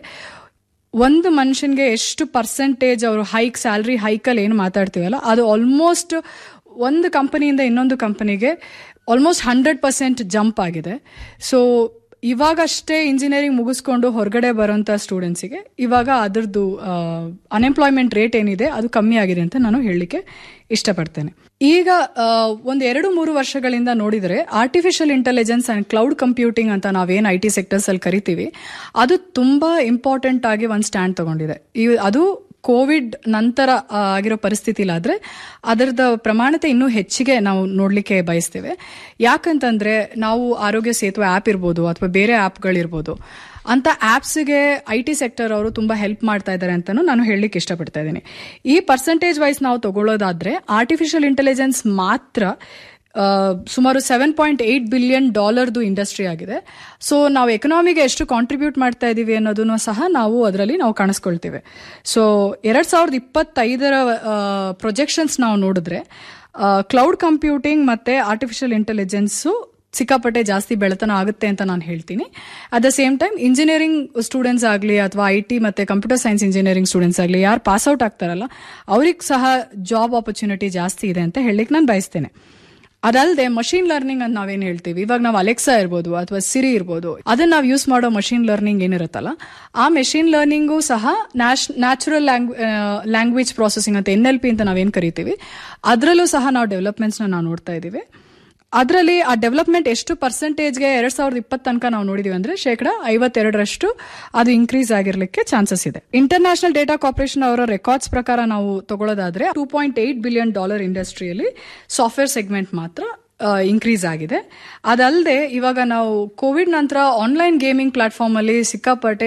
ಒಂದು ಮನುಷ್ಯನ್ಗೆ ಎಷ್ಟು ಪರ್ಸೆಂಟೇಜ್ ಅವರು ಹೈಕ್ ಸ್ಯಾಲ್ರಿ ಹೈಕಲ್ಲಿ ಏನು ಮಾತಾಡ್ತೀವಲ್ಲ ಅದು ಆಲ್ಮೋಸ್ಟ್ ಒಂದು ಕಂಪನಿಯಿಂದ ಇನ್ನೊಂದು ಕಂಪನಿಗೆ ಆಲ್ಮೋಸ್ಟ್ ಹಂಡ್ರೆಡ್ ಪರ್ಸೆಂಟ್ ಜಂಪ್ ಆಗಿದೆ ಸೊ ಇವಾಗಷ್ಟೇ ಇಂಜಿನಿಯರಿಂಗ್ ಮುಗಿಸ್ಕೊಂಡು ಹೊರಗಡೆ ಬರೋಂಥ ಸ್ಟೂಡೆಂಟ್ಸಿಗೆ ಇವಾಗ ಅದರದ್ದು ಅನ್ಎಂಪ್ಲಾಯ್ಮೆಂಟ್ ರೇಟ್ ಏನಿದೆ ಅದು ಕಮ್ಮಿ ಆಗಿದೆ ಅಂತ ನಾನು ಹೇಳಲಿಕ್ಕೆ ಇಷ್ಟಪಡ್ತೇನೆ ಈಗ ಆ, ಒಂದು ಎರಡು ಮೂರು ವರ್ಷಗಳಿಂದ ನೋಡಿದರೆ artificial intelligence and cloud computing ಅಂತ ನಾವೇನು ಐ ಟಿ ಸೆಕ್ಟರ್ಸ್ ಅಲ್ಲಿ ಕರಿತೀವಿ ಅದು ತುಂಬಾ ಇಂಪಾರ್ಟೆಂಟ್ ಆಗಿ ಒಂದು ಸ್ಟ್ಯಾಂಡ್ ತಗೊಂಡಿದೆ ಈ ಅದು ಕೋವಿಡ್ ನಂತರ ಆ, ಆಗಿರೋ ಪರಿಸ್ಥಿತಿಲಾದ್ರೆ ಅದರದ ಪ್ರಮಾಣತೆ ಇನ್ನೂ ಹೆಚ್ಚಿಗೆ ನಾವು ನೋಡ್ಲಿಕ್ಕೆ ಬಯಸ್ತೇವೆ ಯಾಕಂತಂದ್ರೆ ನಾವು ಆರೋಗ್ಯ ಸೇತುವೆ ಆ್ಯಪ್ ಇರ್ಬೋದು ಅಥವಾ ಬೇರೆ ಆ್ಯಪ್ಗಳಿರ್ಬೋದು ಅಂತ ಆ್ಯಪ್ಸ್ಗೆ ಐ ಟಿ ಸೆಕ್ಟರ್ ಅವರು ತುಂಬಾ ಹೆಲ್ಪ್ ಮಾಡ್ತಾ ಇದ್ದಾರೆ ಅಂತಾನು ನಾನು ಹೇಳಲಿಕ್ಕೆ ಇಷ್ಟಪಡ್ತಾ ಇದ್ದೀನಿ ಈ ಪರ್ಸೆಂಟೇಜ್ ವೈಸ್ ನಾವು ತಗೊಳ್ಳೋದಾದ್ರೆ ಆರ್ಟಿಫಿಷಿಯಲ್ ಇಂಟೆಲಿಜೆನ್ಸ್ ಮಾತ್ರ ಆ, ಸುಮಾರು ಸೆವೆನ್ ಪಾಯಿಂಟ್ ಏಟ್ ಬಿಲಿಯನ್ ಡಾಲರ್ದು ಇಂಡಸ್ಟ್ರಿ ಆಗಿದೆ ಸೊ ನಾವು ಎಕನಾಮಿಗೆ ಎಷ್ಟು ಕಾಂಟ್ರಿಬ್ಯೂಟ್ ಮಾಡ್ತಾ ಇದ್ದೀವಿ ಅನ್ನೋದನ್ನು ಸಹ ನಾವು ಅದರಲ್ಲಿ ನಾವು ಕಾಣಿಸ್ಕೊಳ್ತೇವೆ ಸೊ ಎರಡ್ ಸಾವಿರದ ಇಪ್ಪತ್ತೈದರ ಪ್ರೊಜೆಕ್ಷನ್ಸ್ ನಾವು ನೋಡಿದ್ರೆ ಕ್ಲೌಡ್ ಕಂಪ್ಯೂಟಿಂಗ್ ಮತ್ತೆ ಆರ್ಟಿಫಿಷಿಯಲ್ ಇಂಟೆಲಿಜೆನ್ಸು ಸಿಕ್ಕಾಪಟ್ಟೆ ಜಾಸ್ತಿ ಬೆಳೆತನ ಆಗುತ್ತೆ ಅಂತ ನಾನು ಹೇಳ್ತೀನಿ at the same time engineering students ಆಗಲಿ ಅಥವಾ ಐ ಟಿ ಮತ್ತೆ ಕಂಪ್ಯೂಟರ್ ಸೈನ್ಸ್ ಇಂಜಿನಿಯರಿಂಗ್ ಸ್ಟೂಡೆಂಟ್ಸ್ ಆಗಲಿ ಯಾರು ಪಾಸ್ ಔಟ್ ಆಗ್ತಾರಲ್ಲ ಅವ್ರಿಗೆ ಸಹ ಜಾಬ್ ಆಪರ್ಚುನಿಟಿ ಜಾಸ್ತಿ ಇದೆ ಅಂತ ಹೇಳಲಿಕ್ಕೆ ನಾನು ಬಯಸ್ತೇನೆ ಅದಲ್ಲದೆ ಮಷಿನ್ ಲರ್ನಿಂಗ್ ಅಂತ ನಾವೇನ್ ಹೇಳ್ತೀವಿ ಇವಾಗ ನಾವು ಅಲೆಕ್ಸಾ ಇರ್ಬೋದು ಅಥವಾ ಸಿರಿ ಇರ್ಬೋದು ಅದನ್ನ ನಾವು ಯೂಸ್ ಮಾಡೋ ಮಷಿನ್ ಲರ್ನಿಂಗ್ ಏನಿರುತ್ತಲ್ಲ ಆ ಮೆಷಿನ್ ಲರ್ನಿಂಗು ಸಹ ನ್ಯಾಚುರಲ್ ಲ್ಯಾಂಗ್ವೇಜ್ ಪ್ರಾಸೆಸಿಂಗ್ ಅಂತ ಎನ್ ಎಲ್ ಪಿ ಅಂತ ನಾವೇನ್ ಕರಿತೀವಿ ಅದರಲ್ಲೂ ಸಹ ನಾವು ಡೆವಲಪ್ಮೆಂಟ್ಸ್ ನಾವು ನೋಡ್ತಾ ಇದ್ದೀವಿ ಅದರಲ್ಲಿ ಆ ಡೆವಲಪ್ಮೆಂಟ್ ಎಷ್ಟು ಪರ್ಸೆಂಟೇಜ್ಗೆ ಎರಡ್ ಸಾವಿರದ ಇಪ್ಪತ್ತು ತನಕ ನಾವು ನೋಡಿದೀವಿ ಅಂದ್ರೆ ಶೇಕಡ ಐವತ್ತೆರಡರಷ್ಟು ಅದು ಇನ್ಕ್ರೀಸ್ ಆಗಿರ್ಲಿಕ್ಕೆ ಚಾನ್ಸಸ್ ಇದೆ ಇಂಟರ್ನ್ಯಾಷನಲ್ ಡೇಟಾ ಕಾರ್ಪೊರೇಷನ್ ಅವರ ರೆಕಾರ್ಡ್ಸ್ ಪ್ರಕಾರ ನಾವು ತಗೊಳ್ಳೋದಾದ್ರೆ two point eight billion dollar ಇಂಡಸ್ಟ್ರಿಯಲ್ಲಿ ಸಾಫ್ಟ್ವೇರ್ ಸೆಗ್ಮೆಂಟ್ ಮಾತ್ರ ಇನ್ಕ್ರೀಸ್ ಆಗಿದೆ ಅದಲ್ಲದೆ ಇವಾಗ ನಾವು ಕೋವಿಡ್ ನಂತರ ಆನ್ಲೈನ್ ಗೇಮಿಂಗ್ ಪ್ಲಾಟ್ಫಾರ್ಮ್ ಅಲ್ಲಿ ಸಿಕ್ಕಾಪಟ್ಟೆ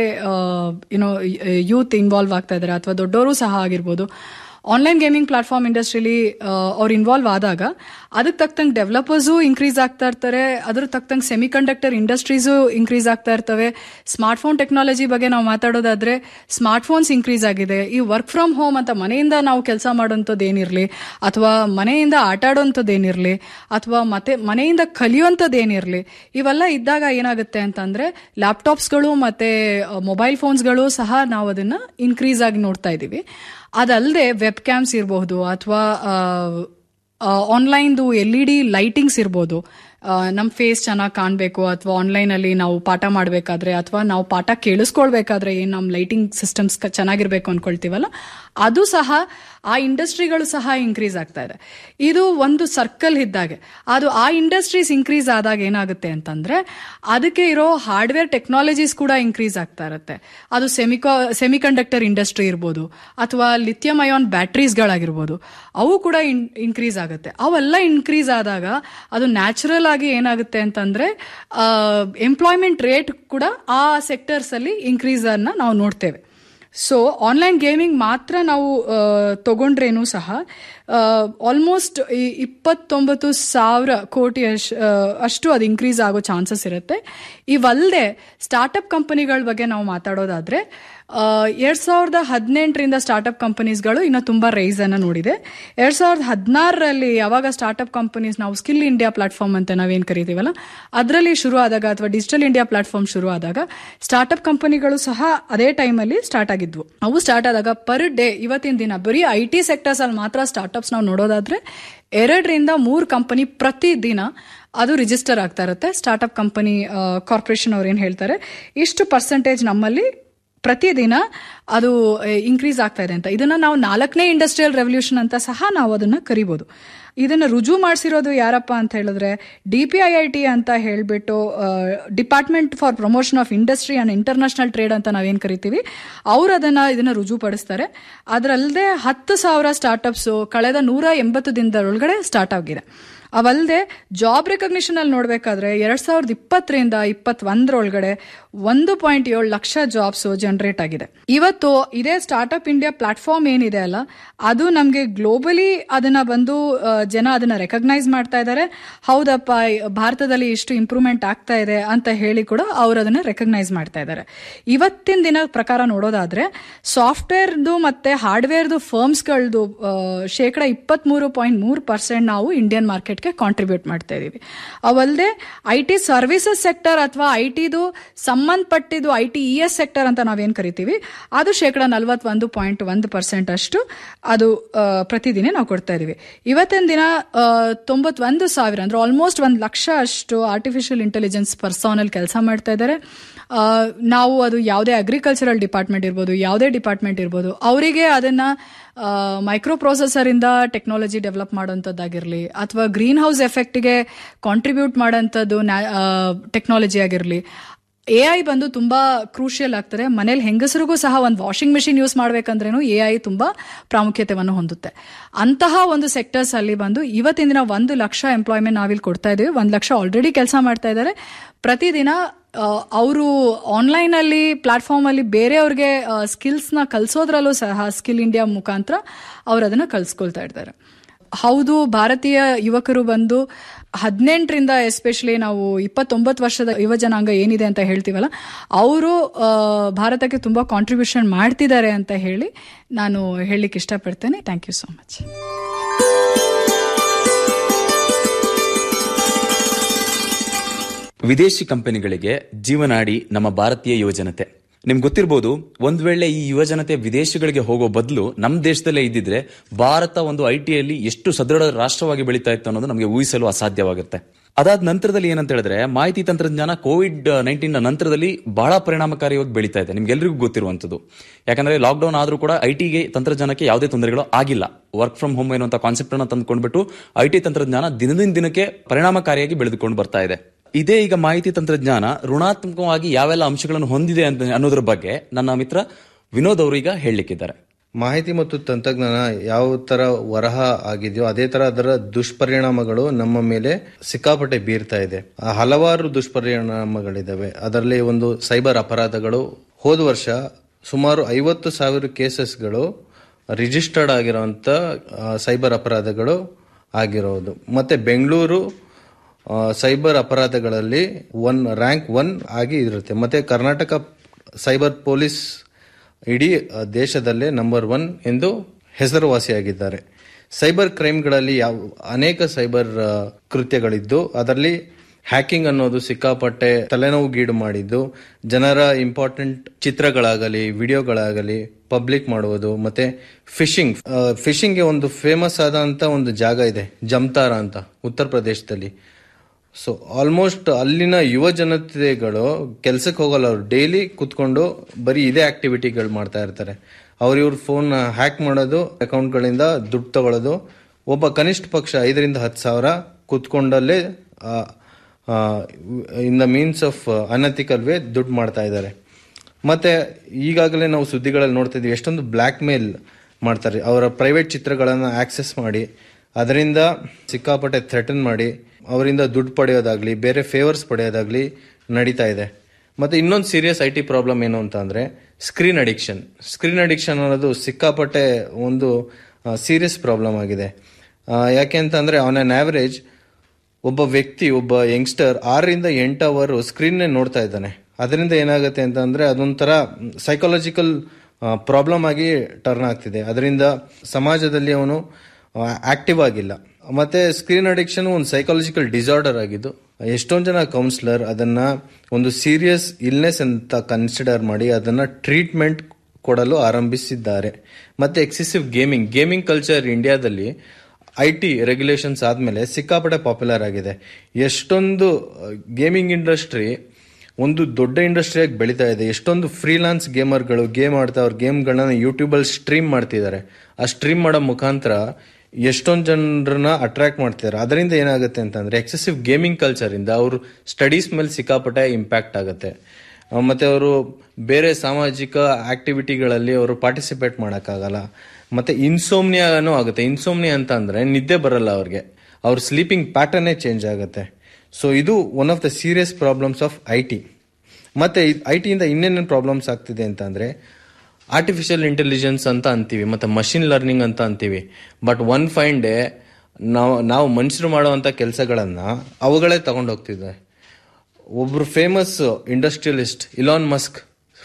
ಏನೋ ಯೂತ್ ಇನ್ವಾಲ್ವ್ ಆಗ್ತಾ ಇದ್ದಾರೆ ಅಥವಾ ದೊಡ್ಡವರು ಸಹ ಆಗಿರ್ಬೋದು ಆನ್ಲೈನ್ ಗೇಮಿಂಗ್ ಪ್ಲಾಟ್ಫಾರ್ಮ್ ಇಂಡಸ್ಟ್ರಿಲಿ ಅವ್ರು ಇನ್ವಾಲ್ವ್ ಆದಾಗ ಅದಕ್ಕೆ ತಕ್ಕಂಗೆ ಡೆವಲಪರ್ಸು ಇನ್ಕ್ರೀಸ್ ಆಗ್ತಾ ಇರ್ತಾರೆ ಅದ್ರ ತಕ್ಕಂಗೆ ಸೆಮಿ ಕಂಡಕ್ಟರ್ ಇಂಡಸ್ಟ್ರೀಸು ಇನ್ಕ್ರೀಸ್ ಆಗ್ತಾ ಇರ್ತವೆ ಸ್ಮಾರ್ಟ್ ಫೋನ್ ಟೆಕ್ನಾಲಜಿ ಬಗ್ಗೆ ನಾವು ಮಾತಾಡೋದಾದ್ರೆ ಸ್ಮಾರ್ಟ್ ಫೋನ್ಸ್ ಇನ್ಕ್ರೀಸ್ ಆಗಿದೆ ಈ ವರ್ಕ್ ಫ್ರಮ್ ಹೋಮ್ ಅಂತ ಮನೆಯಿಂದ ನಾವು ಕೆಲಸ ಮಾಡೋಂಥದ್ದು ಏನಿರಲಿ ಅಥವಾ ಮನೆಯಿಂದ ಆಟ ಆಡೋಂಥದ್ದು ಏನಿರಲಿ ಅಥವಾ ಮತ್ತೆ ಮನೆಯಿಂದ ಕಲಿಯುವಂಥದ್ದು ಏನಿರಲಿ ಇವೆಲ್ಲ ಇದ್ದಾಗ ಏನಾಗುತ್ತೆ ಅಂತಂದ್ರೆ ಲ್ಯಾಪ್ಟಾಪ್ಸ್ಗಳು ಮತ್ತೆ ಮೊಬೈಲ್ ಫೋನ್ಸ್ಗಳು ಸಹ ನಾವು ಅದನ್ನ ಇನ್ಕ್ರೀಸ್ ಆಗಿ ನೋಡ್ತಾ ಇದ್ದೀವಿ ಅದಲ್ಲದೆ ವೆಬ್ ಕ್ಯಾಮ್ಸ್ ಇರಬಹುದು ಅಥವಾ ಆನ್ಲೈನ್ದು ಎಲ್ ಇ ಡಿ ಲೈಟಿಂಗ್ಸ್ ಇರ್ಬೋದು ನಮ್ಮ ಫೇಸ್ ಚೆನ್ನಾಗಿ ಕಾಣಬೇಕು ಅಥವಾ ಆನ್ಲೈನಲ್ಲಿ ನಾವು ಪಾಠ ಮಾಡಬೇಕಾದ್ರೆ ಅಥವಾ ನಾವು ಪಾಠ ಕೇಳಿಸ್ಕೊಳ್ಬೇಕಾದ್ರೆ ಏನು ನಮ್ಮ ಲೈಟಿಂಗ್ ಸಿಸ್ಟಮ್ಸ್ ಚೆನ್ನಾಗಿರ್ಬೇಕು ಅನ್ಕೊಳ್ತೀವಲ್ಲ ಅದು ಸಹ ಆ ಇಂಡಸ್ಟ್ರಿಗಳು ಸಹ ಇನ್ಕ್ರೀಸ್ ಆಗ್ತಾ ಇದೆ ಇದು ಒಂದು ಸರ್ಕಲ್ ಇದ್ದಾಗೆ ಅದು ಆ ಇಂಡಸ್ಟ್ರೀಸ್ ಇನ್ಕ್ರೀಸ್ ಆದಾಗ ಏನಾಗುತ್ತೆ ಅಂತಂದ್ರೆ ಅದಕ್ಕೆ ಇರೋ ಹಾರ್ಡ್ವೇರ್ ಟೆಕ್ನಾಲಜೀಸ್ ಕೂಡ ಇನ್ಕ್ರೀಸ್ ಆಗ್ತಾ ಇರುತ್ತೆ ಅದು ಸೆಮಿಕಾ ಸೆಮಿಕಂಡಕ್ಟರ್ ಇಂಡಸ್ಟ್ರಿ ಇರ್ಬೋದು ಅಥವಾ ಲಿಥಿಯಂ ಅಯಾನ್ ಬ್ಯಾಟ್ರೀಸ್ಗಳಾಗಿರ್ಬೋದು ಅವು ಕೂಡ ಇನ್ಕ್ರೀಸ್ ಆಗುತ್ತೆ ಅವೆಲ್ಲ ಇನ್ಕ್ರೀಸ್ ಆದಾಗ ಅದು ನ್ಯಾಚುರಲ್ ಆಗಿ ಏನಾಗುತ್ತೆ ಅಂತಂದ್ರೆ ಎಂಪ್ಲಾಯ್ಮೆಂಟ್ ರೇಟ್ ಕೂಡ ಆ ಸೆಕ್ಟರ್ಸ್ ಅಲ್ಲಿ ಇನ್ಕ್ರೀಸ್ ಅನ್ನ ನಾವು ನೋಡ್ತೇವೆ ಸೊ ಆನ್ಲೈನ್ ಗೇಮಿಂಗ್ ಮಾತ್ರ ನಾವು ತಗೊಂಡ್ರೇನು ಸಹ ಆಲ್ಮೋಸ್ಟ್ ಇಪ್ಪತ್ತೊಂಬತ್ತು ಸಾವಿರ ಕೋಟಿ ಅಷ್ಟು ಅದು ಇನ್ಕ್ರೀಸ್ ಆಗೋ ಚಾನ್ಸಸ್ ಇರುತ್ತೆ ಇವಲ್ಲದೆ ಸ್ಟಾರ್ಟ್ಅಪ್ ಕಂಪನಿಗಳ ಬಗ್ಗೆ ನಾವು ಮಾತಾಡೋದಾದ್ರೆ ಎರಡ್ ಸಾವಿರದ ಹದಿನೆಂಟರಿಂದ ಸ್ಟಾರ್ಟ್ಅಪ್ ಕಂಪನೀಸ್ಗಳು ಇನ್ನು ತುಂಬಾ ರೈಸ್ ಅನ್ನ ನೋಡಿದೆ ಎರಡ್ ಸಾವಿರದ ಹದಿನಾರರಲ್ಲಿ ಯಾವಾಗ ಸ್ಟಾರ್ಟ್ಅಪ್ ಕಂಪನೀಸ್ ನಾವು ಸ್ಕಿಲ್ ಇಂಡಿಯಾ ಪ್ಲಾಟ್ಫಾರ್ಮ್ ಅಂತ ನಾವೇನ್ ಕರಿತೀವಲ್ಲ ಅದರಲ್ಲಿ ಶುರು ಆದಾಗ ಅಥವಾ ಡಿಜಿಟಲ್ ಇಂಡಿಯಾ ಪ್ಲಾಟ್ಫಾರ್ಮ್ ಶುರು ಆದಾಗ ಸ್ಟಾರ್ಟ್ಅಪ್ ಕಂಪನಿಗಳು ಸಹ ಅದೇ ಟೈಮಲ್ಲಿ ಸ್ಟಾರ್ಟ್ ಆಗಿದ್ವು ಅವು ಸ್ಟಾರ್ಟ್ ಆದಾಗ ಪರ್ ಡೇ ಇವತ್ತಿನ ದಿನ ಬರೀ ಐ ಟಿ ಸೆಕ್ಟರ್ಸ್ ಅಲ್ಲಿ ಮಾತ್ರ ಸ್ಟಾರ್ಟ್ಅಪ್ಸ್ ನಾವು ನೋಡೋದಾದ್ರೆ ಎರಡರಿಂದ ಮೂರು ಕಂಪನಿ ಪ್ರತಿ ದಿನ ಅದು ರಿಜಿಸ್ಟರ್ ಆಗ್ತಾ ಇರುತ್ತೆ ಸ್ಟಾರ್ಟ್ಅಪ್ ಕಂಪನಿ ಕಾರ್ಪೊರೇಷನ್ ಅವ್ರು ಏನ್ ಹೇಳ್ತಾರೆ ಇಷ್ಟು ಪರ್ಸೆಂಟೇಜ್ ನಮ್ಮಲ್ಲಿ ಪ್ರತಿದಿನ ಅದು ಇನ್ಕ್ರೀಸ್ ಆಗ್ತಾ ಇದೆ ಅಂತ ಇದನ್ನ ನಾವು ನಾಲ್ಕನೇ ಇಂಡಸ್ಟ್ರಿಯಲ್ ರೆವಲ್ಯೂಷನ್ ಅಂತ ಸಹ ನಾವು ಅದನ್ನ ಕರಿಬಹುದು ಇದನ್ನ ರುಜು ಮಾಡಿಸಿರೋದು ಯಾರಪ್ಪ ಅಂತ ಹೇಳಿದ್ರೆ D P I I T ಅಂತ ಹೇಳ್ಬಿಟ್ಟು department for promotion of industry and international trade ಅಂತ ನಾವೇನ್ ಕರಿತೀವಿ ಅವ್ರು ಅದನ್ನ ಇದನ್ನ ರುಜು ಪಡಿಸ್ತಾರೆ ಅದರಲ್ಲದೆ ಹತ್ತು ಸಾವಿರ ಸ್ಟಾರ್ಟ್ಅಪ್ಸ್ ಕಳೆದ ನೂರ ಎಂಬತ್ತು ದಿನದೊಳಗಡೆ ಸ್ಟಾರ್ಟ್ ಆಗಿದೆ ಅವಲ್ಲದೆ ಜಾಬ್ ರೆಕಗ್ನಿಷನ್ ಅಲ್ಲಿ ನೋಡ್ಬೇಕಾದ್ರೆ ಎರಡ್ ಸಾವಿರದ ಇಪ್ಪತ್ತರಿಂದ ಇಪ್ಪತ್ತೊಂದರೊಳಗಡೆ ಒಂದು ಪಾಯಿಂಟ್ ಏಳು ಲಕ್ಷ ಜಾಬ್ಸ್ ಜನರೇಟ್ ಆಗಿದೆ ಇವತ್ತು ಇದೇ ಸ್ಟಾರ್ಟ್ಅಪ್ ಇಂಡಿಯಾ ಪ್ಲಾಟ್ಫಾರ್ಮ್ ಏನಿದೆ ಅಲ್ಲ ಅದು ನಮಗೆ ಗ್ಲೋಬಲಿ ಅದನ್ನ ಬಂದು ಆ, ಜನ ಅದನ್ನ ರೆಕಗ್ನೈಸ್ ಮಾಡ್ತಾ ಇದ್ದಾರೆ ಹೌದಪ್ಪ ಈ ಭಾರತದಲ್ಲಿ ಇಷ್ಟು ಇಂಪ್ರೂವ್ಮೆಂಟ್ ಆಗ್ತಾ ಇದೆ ಅಂತ ಹೇಳಿ ಕೂಡ ಅವರು ಅದನ್ನ ರೆಕಗ್ನೈಸ್ ಮಾಡ್ತಾ ಇದ್ದಾರೆ ಇವತ್ತಿನ ದಿನ ಪ್ರಕಾರ ನೋಡೋದಾದ್ರೆ ಸಾಫ್ಟ್ವೇರ್ದು ಮತ್ತೆ ಹಾರ್ಡ್ವೇರ್ದು ಫರ್ಮ್ಸ್ಗಳದ್ದು ಶೇಕಡ ಇಪ್ಪತ್ಮೂರು ಪಾಯಿಂಟ್ ಮೂರು ಪರ್ಸೆಂಟ್ ನಾವು ಇಂಡಿಯನ್ ಮಾರ್ಕೆಟ್ಗೆ ಕಾಂಟ್ರಿಬ್ಯೂಟ್ ಮಾಡ್ತಾ ಇದೀವಿ ಅವಲ್ಲದೆ ಐ ಟಿ ಸರ್ವಿಸಸ್ ಸೆಕ್ಟರ್ ಅಥವಾ ಐ ಟಿದು ಸಂಬಂಧಪಟ್ಟಿದ್ದು I T E S sector ಅಂತ ನಾವೇನ್ ಕರಿತೀವಿ ಅದು ಶೇಕಡ ನಲವತ್ತೊಂದು ಪಾಯಿಂಟ್ ಒಂದು ಪರ್ಸೆಂಟ್ ಅಷ್ಟು ಅದು ಆ, ಪ್ರತಿದಿನ ನಾವು ಕೊಡ್ತಾ ಇದೀವಿ ಇವತ್ತಿನ ದಿನ ಆ, ತೊಂಬತ್ತೊಂದು ಸಾವಿರ ಅಂದ್ರೆ ಆಲ್ಮೋಸ್ಟ್ ಒಂದು ಲಕ್ಷ ಅಷ್ಟು ಆರ್ಟಿಫಿಷಿಯಲ್ ಇಂಟೆಲಿಜೆನ್ಸ್ ಪರ್ಸೋನಲ್ ಕೆಲಸ ಮಾಡ್ತಾ ಇದ್ದಾರೆ ಆ, ನಾವು ಅದು ಯಾವುದೇ ಅಗ್ರಿಕಲ್ಚರಲ್ ಡಿಪಾರ್ಟ್ಮೆಂಟ್ ಇರ್ಬೋದು ಯಾವುದೇ ಡಿಪಾರ್ಟ್ಮೆಂಟ್ ಇರ್ಬೋದು ಅವರಿಗೆ ಅದನ್ನ ಮೈಕ್ರೋ ಪ್ರೊಸೆಸರ್ ಇಂದ ಟೆಕ್ನಾಲಜಿ ಡೆವಲಪ್ ಮಾಡೋಂಥದ್ದಾಗಿರಲಿ ಅಥವಾ ಗ್ರೀನ್ ಹೌಸ್ ಎಫೆಕ್ಟ್ಗೆ ಕಾಂಟ್ರಿಬ್ಯೂಟ್ ಮಾಡೋಂಥದ್ದು ಟೆಕ್ನಾಲಜಿ ಆಗಿರಲಿ ಎ ಐ ಬಂದು ತುಂಬಾ ಕ್ರೂಷಿಯಲ್ ಆಗ್ತದೆ ಮನೇಲಿ ಹೆಂಗಸರಿಗೂ ಸಹ ಒಂದು ವಾಷಿಂಗ್ ಮೆಷಿನ್ ಯೂಸ್ ಮಾಡ್ಬೇಕಂದ್ರೇನು ಎ ಐ ತುಂಬಾ ಪ್ರಾಮುಖ್ಯತೆಯನ್ನು ಹೊಂದುತ್ತೆ ಅಂತಹ ಒಂದು ಸೆಕ್ಟರ್ಸ್ ಅಲ್ಲಿ ಬಂದು ಇವತ್ತಿನ ದಿನ ಒಂದು ಲಕ್ಷ ಎಂಪ್ಲಾಯ್ಮೆಂಟ್ ನಾವಿಲ್ಲಿ ಕೊಡ್ತಾ ಇದೀವಿ ಒಂದು ಲಕ್ಷ ಆಲ್ರೆಡಿ ಕೆಲಸ ಮಾಡ್ತಾ ಇದ್ದಾರೆ ಪ್ರತಿದಿನ ಅವರು ಆನ್ಲೈನ್ ಅಲ್ಲಿ ಪ್ಲಾಟ್ಫಾರ್ಮ್ ಅಲ್ಲಿ ಬೇರೆಯವ್ರಿಗೆ ಸ್ಕಿಲ್ಸ್ ನ ಕಲಿಸೋದ್ರಲ್ಲೂ ಸಹ ಸ್ಕಿಲ್ ಇಂಡಿಯಾ ಮುಖಾಂತರ ಅವ್ರು ಅದನ್ನ ಕಲ್ಸ್ಕೊಳ್ತಾ ಇದ್ದಾರೆ ಹೌದು ಭಾರತೀಯ ಯುವಕರು ಬಂದು ಹದಿನೆಂಟರಿಂದ ಎಸ್ಪೆಷಲಿ ನಾವು ಇಪ್ಪತ್ತೊಂಬತ್ತು ವರ್ಷದ ಯುವ ಜನಾಂಗ ಏನಿದೆ ಅಂತ ಹೇಳ್ತೀವಲ್ಲ ಅವರು ಭಾರತಕ್ಕೆ ತುಂಬಾ ಕಾಂಟ್ರಿಬ್ಯೂಷನ್ ಮಾಡ್ತಿದ್ದಾರೆ ಅಂತ ಹೇಳಿ ನಾನು ಹೇಳಲಿಕ್ಕೆ ಇಷ್ಟಪಡ್ತೇನೆ ಥ್ಯಾಂಕ್ ಯು ಸೋ ಮಚ್ ವಿದೇಶಿ ಕಂಪನಿಗಳಿಗೆ ಜೀವನಾಡಿ ನಮ್ಮ ಭಾರತೀಯ ಯುವಜನತೆ ನಿಮ್ಗೆ ಗೊತ್ತಿರಬಹುದು ಒಂದ್ ವೇಳೆ ಈ ಯುವಜನತೆ ವಿದೇಶಗಳಿಗೆ ಹೋಗೋ ಬದಲು ನಮ್ಮ ದೇಶದಲ್ಲೇ ಇದ್ದಿದ್ರೆ ಭಾರತ ಒಂದು ಐ ಟಿಯಲ್ಲಿ ಎಷ್ಟು ಸದೃಢ ರಾಷ್ಟ್ರವಾಗಿ ಬೆಳೀತಾ ಇತ್ತು ಅನ್ನೋದು ನಮಗೆ ಊಹಿಸಲು ಅಸಾಧ್ಯವಾಗುತ್ತೆ ಅದಾದ ನಂತರದಲ್ಲಿ ಏನಂತ ಹೇಳಿದ್ರೆ ಮಾಹಿತಿ ತಂತ್ರಜ್ಞಾನ ಕೋವಿಡ್ ನೈನ್ಟೀನ್ ನಂತರದಲ್ಲಿ ಬಹಳ ಪರಿಣಾಮಕಾರಿಯಾಗಿ ಬೆಳೀತಾ ಇದೆ ನಿಮ್ಗೆಲ್ರಿಗೂ ಗೊತ್ತಿರುವಂತದ್ದು ಯಾಕಂದ್ರೆ ಲಾಕ್ಡೌನ್ ಆದ್ರೂ ಕೂಡ ಐ ಟಿಗೆ ತಂತ್ರಜ್ಞಾನಕ್ಕೆ ಯಾವುದೇ ತೊಂದರೆಗಳು ಆಗಿಲ್ಲ ವರ್ಕ್ ಫ್ರಮ್ ಹೋಮ್ ಎನ್ನುವಂತ ಕಾನ್ಸೆಪ್ಟ್ ಅನ್ನ ತಂದುಕೊಂಡ್ಬಿಟ್ಟು ಐ ಟಿ ತಂತ್ರಜ್ಞಾನ ದಿನದಿಂದ ದಿನಕ್ಕೆ ಪರಿಣಾಮಕಾರಿಯಾಗಿ ಬೆಳೆದುಕೊಂಡು ಬರ್ತಾ ಇದೆ ಇದೇ ಈಗ ಮಾಹಿತಿ ತಂತ್ರಜ್ಞಾನ ಋಣಾತ್ಮಕವಾಗಿ ಯಾವೆಲ್ಲ ಅಂಶಗಳನ್ನು ಹೊಂದಿದೆ ಅಂತ ಅನ್ನೋದ್ರ ಬಗ್ಗೆ ನನ್ನ ಮಿತ್ರ ವಿನೋದ್ ಅವರು ಈಗ ಹೇಳಲಿಕ್ಕಿದ್ದಾರೆ ಮಾಹಿತಿ ಮತ್ತು ತಂತ್ರಜ್ಞಾನ ಯಾವ ತರ ವರಹ ಆಗಿದೆಯೋ ಅದೇ ತರ ಅದರ ದುಷ್ಪರಿಣಾಮಗಳು ನಮ್ಮ ಮೇಲೆ ಸಿಕ್ಕಾಪಟ್ಟೆ ಬೀರ್ತಾ ಇದೆ ಆ ಹಲವಾರು ದುಷ್ಪರಿಣಾಮಗಳಿದಾವೆ ಅದರಲ್ಲಿ ಒಂದು ಸೈಬರ್ ಅಪರಾಧಗಳು ಹೋದ ವರ್ಷ ಸುಮಾರು ಐವತ್ತು ಸಾವಿರ ಕೇಸಸ್ಗಳು ರಿಜಿಸ್ಟರ್ಡ್ ಆಗಿರುವಂತ ಆ, ಸೈಬರ್ ಅಪರಾಧಗಳು ಆಗಿರೋದು ಮತ್ತೆ ಬೆಂಗಳೂರು ಆ, ಸೈಬರ್ ಅಪರಾಧಗಳಲ್ಲಿ ಒನ್ ರ್ಯಾಂಕ್ ಒನ್ ಆಗಿ ಇರುತ್ತೆ ಮತ್ತೆ ಕರ್ನಾಟಕ ಸೈಬರ್ ಪೊಲೀಸ್ ಇಡೀ ಆ, ದೇಶದಲ್ಲೇ ನಂಬರ್ ಒನ್ ಎಂದು ಹೆಸರುವಾಸಿಯಾಗಿದ್ದಾರೆ ಸೈಬರ್ ಕ್ರೈಮ್ಗಳಲ್ಲಿ ಯಾವ ಅನೇಕ ಸೈಬರ್ ಆ, ಕೃತ್ಯಗಳಿದ್ದು ಅದರಲ್ಲಿ ಹ್ಯಾಕಿಂಗ್ ಅನ್ನೋದು ಸಿಕ್ಕಾಪಟ್ಟೆ ತಲೆನೋವುಗೀಡು ಮಾಡಿದ್ದು ಜನರ ಇಂಪಾರ್ಟೆಂಟ್ ಚಿತ್ರಗಳಾಗಲಿ ವಿಡಿಯೋಗಳಾಗಲಿ ಪಬ್ಲಿಕ್ ಮಾಡುವುದು ಮತ್ತೆ ಫಿಶಿಂಗ್ ಫಿಶಿಂಗ್ಗೆ ಒಂದು ಫೇಮಸ್ ಆದಂತ ಒಂದು ಜಾಗ ಇದೆ ಜಮ್ತಾರ ಅಂತ ಉತ್ತರ ಪ್ರದೇಶದಲ್ಲಿ ಸೊ ಆಲ್ಮೋಸ್ಟ್ ಅಲ್ಲಿನ ಯುವ ಜನತೆಗಳು ಕೆಲ್ಸಕ್ಕೆ ಹೋಗಲ್ಲ ಅವ್ರು ಡೈಲಿ ಕುತ್ಕೊಂಡು ಬರೀ ಇದೇ ಆಕ್ಟಿವಿಟಿಗಳು ಮಾಡ್ತಾ ಇರ್ತಾರೆ ಅವ್ರ ಇವ್ರ ಫೋನ್ ಹ್ಯಾಕ್ ಮಾಡೋದು ಅಕೌಂಟ್ಗಳಿಂದ ದುಡ್ಡು ತಗೊಳ್ಳೋದು ಒಬ್ಬ ಕನಿಷ್ಠ ಪಕ್ಷ ಐದರಿಂದ ಹತ್ತು ಸಾವಿರ ಕುತ್ಕೊಂಡಲ್ಲೇ in the means of unethical way ದುಡ್ಡು ಮಾಡ್ತಾ ಇದ್ದಾರೆ ಮತ್ತೆ ಈಗಾಗಲೇ ನಾವು ಸುದ್ದಿಗಳಲ್ಲಿ ನೋಡ್ತಾ ಇದೀವಿ ಎಷ್ಟೊಂದು ಬ್ಲ್ಯಾಕ್ ಮೇಲ್ ಮಾಡ್ತಾರೆ ಅವರ ಪ್ರೈವೇಟ್ ಚಿತ್ರಗಳನ್ನು ಆಕ್ಸೆಸ್ ಮಾಡಿ ಅದರಿಂದ ಸಿಕ್ಕಾಪಟ್ಟೆ ಥ್ರೆಟನ್ ಮಾಡಿ ಅವರಿಂದ ದುಡ್ಡು ಪಡೆಯೋದಾಗ್ಲಿ ಬೇರೆ ಫೇವರ್ಸ್ ಪಡೆಯೋದಾಗ್ಲಿ ನಡೀತಾ ಇದೆ ಮತ್ತೆ ಇನ್ನೊಂದು ಸೀರಿಯಸ್ ಐ ಟಿ ಪ್ರಾಬ್ಲಮ್ ಏನು ಅಂತ ಅಂದ್ರೆ ಸ್ಕ್ರೀನ್ ಅಡಿಕ್ಷನ್ ಸ್ಕ್ರೀನ್ ಅಡಿಕ್ಷನ್ ಅನ್ನೋದು ಸಿಕ್ಕಾಪಟ್ಟೆ ಒಂದು ಸೀರಿಯಸ್ ಪ್ರಾಬ್ಲಮ್ ಆಗಿದೆ ಆ, ಯಾಕೆ ಅಂತಂದ್ರೆ ಆನ್ ಅನ್ ಆವರೇಜ್ ಒಬ್ಬ ವ್ಯಕ್ತಿ ಒಬ್ಬ ಯಂಗ್ಸ್ಟರ್ ಆರರಿಂದ ಎಂಟು ಅವರ್ ಸ್ಕ್ರೀನ್ ನೋಡ್ತಾ ಇದ್ದಾನೆ ಅದರಿಂದ ಏನಾಗುತ್ತೆ ಅಂತಂದ್ರೆ ಅದೊಂಥರ ಸೈಕಾಲಜಿಕಲ್ ಪ್ರಾಬ್ಲಮ್ ಆಗಿ ಟರ್ನ್ ಆಗ್ತಿದೆ ಅದರಿಂದ ಸಮಾಜದಲ್ಲಿ ಅವನು ಆಕ್ಟಿವ್ ಆಗಿಲ್ಲ ಮತ್ತೆ ಸ್ಕ್ರೀನ್ ಅಡಿಕ್ಷನ್ ಒಂದು ಸೈಕಾಲಜಿಕಲ್ ಡಿಸಾರ್ಡರ್ ಆಗಿದ್ದು ಎಷ್ಟೊಂದು ಜನ ಕೌನ್ಸಿಲರ್ ಅದನ್ನ ಒಂದು ಸೀರಿಯಸ್ ಇಲ್ನೆಸ್ ಅಂತ ಕನ್ಸಿಡರ್ ಮಾಡಿ ಅದನ್ನ ಟ್ರೀಟ್ಮೆಂಟ್ ಕೊಡಲು ಆರಂಭಿಸಿದ್ದಾರೆ ಮತ್ತೆ ಎಕ್ಸೆಸಿವ್ ಗೇಮಿಂಗ್ ಗೇಮಿಂಗ್ ಕಲ್ಚರ್ ಇಂಡಿಯಾದಲ್ಲಿ ಐ ಟಿ ರೆಗ್ಯುಲೇಷನ್ಸ್ ಆದ್ಮೇಲೆ ಸಿಕ್ಕಾಪಟ್ಟೆ ಪಾಪ್ಯುಲರ್ ಆಗಿದೆ ಎಷ್ಟೊಂದು ಗೇಮಿಂಗ್ ಇಂಡಸ್ಟ್ರಿ ಒಂದು ದೊಡ್ಡ ಇಂಡಸ್ಟ್ರಿಯಾಗಿ ಬೆಳೀತಾ ಇದೆ ಎಷ್ಟೊಂದು ಫ್ರೀಲಾನ್ಸ್ ಗೇಮರ್ಗಳು ಗೇಮ್ ಆಡ್ತಾ ಅವ್ರ ಗೇಮ್ಗಳನ್ನ ಯೂಟ್ಯೂಬಲ್ಲಿ ಸ್ಟ್ರೀಮ್ ಮಾಡ್ತಿದ್ದಾರೆ ಆ ಸ್ಟ್ರೀಮ್ ಮಾಡೋ ಮುಖಾಂತರ ಎಷ್ಟೊಂದು ಜನರನ್ನ ಅಟ್ರಾಕ್ಟ್ ಮಾಡ್ತಿದ್ದಾರೆ ಅದರಿಂದ ಏನಾಗುತ್ತೆ ಅಂತಂದ್ರೆ ಎಕ್ಸೆಸಿವ್ ಗೇಮಿಂಗ್ ಕಲ್ಚರ್ ಇಂದ ಅವರು ಸ್ಟಡೀಸ್ ಮೇಲೆ ಸಿಕ್ಕಾಪಟ್ಟೆ ಇಂಪ್ಯಾಕ್ಟ್ ಆಗುತ್ತೆ ಆ, ಮತ್ತೆ ಅವರು ಬೇರೆ ಸಾಮಾಜಿಕ ಆಕ್ಟಿವಿಟಿಗಳಲ್ಲಿ ಅವರು ಪಾರ್ಟಿಸಿಪೇಟ್ ಮಾಡೋಕ್ಕಾಗಲ್ಲ ಮತ್ತೆ ಇನ್ಸೋಮ್ನಿಯಾನು ಆಗುತ್ತೆ ಇನ್ಸೋಮ್ನಿಯಾ ಅಂತ ಅಂದ್ರೆ ನಿದ್ದೆ ಬರಲ್ಲ ಅವ್ರಿಗೆ ಅವ್ರ ಸ್ಲೀಪಿಂಗ್ ಪ್ಯಾಟರ್ನೇ ಚೇಂಜ್ ಆಗುತ್ತೆ ಸೊ ಇದು one of the serious problems of I T ಮತ್ತೆ ಐ ಟಿಯಿಂದ ಇನ್ನೇನೇನು ಪ್ರಾಬ್ಲಮ್ಸ್ ಆಗ್ತಿದೆ ಅಂತ ಅಂದ್ರೆ ಆರ್ಟಿಫಿಷಿಯಲ್ ಇಂಟೆಲಿಜೆನ್ಸ್ ಅಂತ ಅಂತೀವಿ ಮತ್ತೆ ಮಷಿನ್ ಲರ್ನಿಂಗ್ ಅಂತ ಅಂತೀವಿ ಬಟ್ ಒನ್ ಫೈನ್ ಡೇ ನಾವು ನಾವು ಮನುಷ್ಯರು ಮಾಡುವಂತ ಕೆಲಸಗಳನ್ನ ಅವುಗಳೇ ತಗೊಂಡು ಹೋಗ್ತಿದ್ದಾರೆ ಒಬ್ರು ಫೇಮಸ್ ಇಂಡಸ್ಟ್ರಿಯಲಿಸ್ಟ್ ಇಲಾನ್ ಮಸ್ಕ್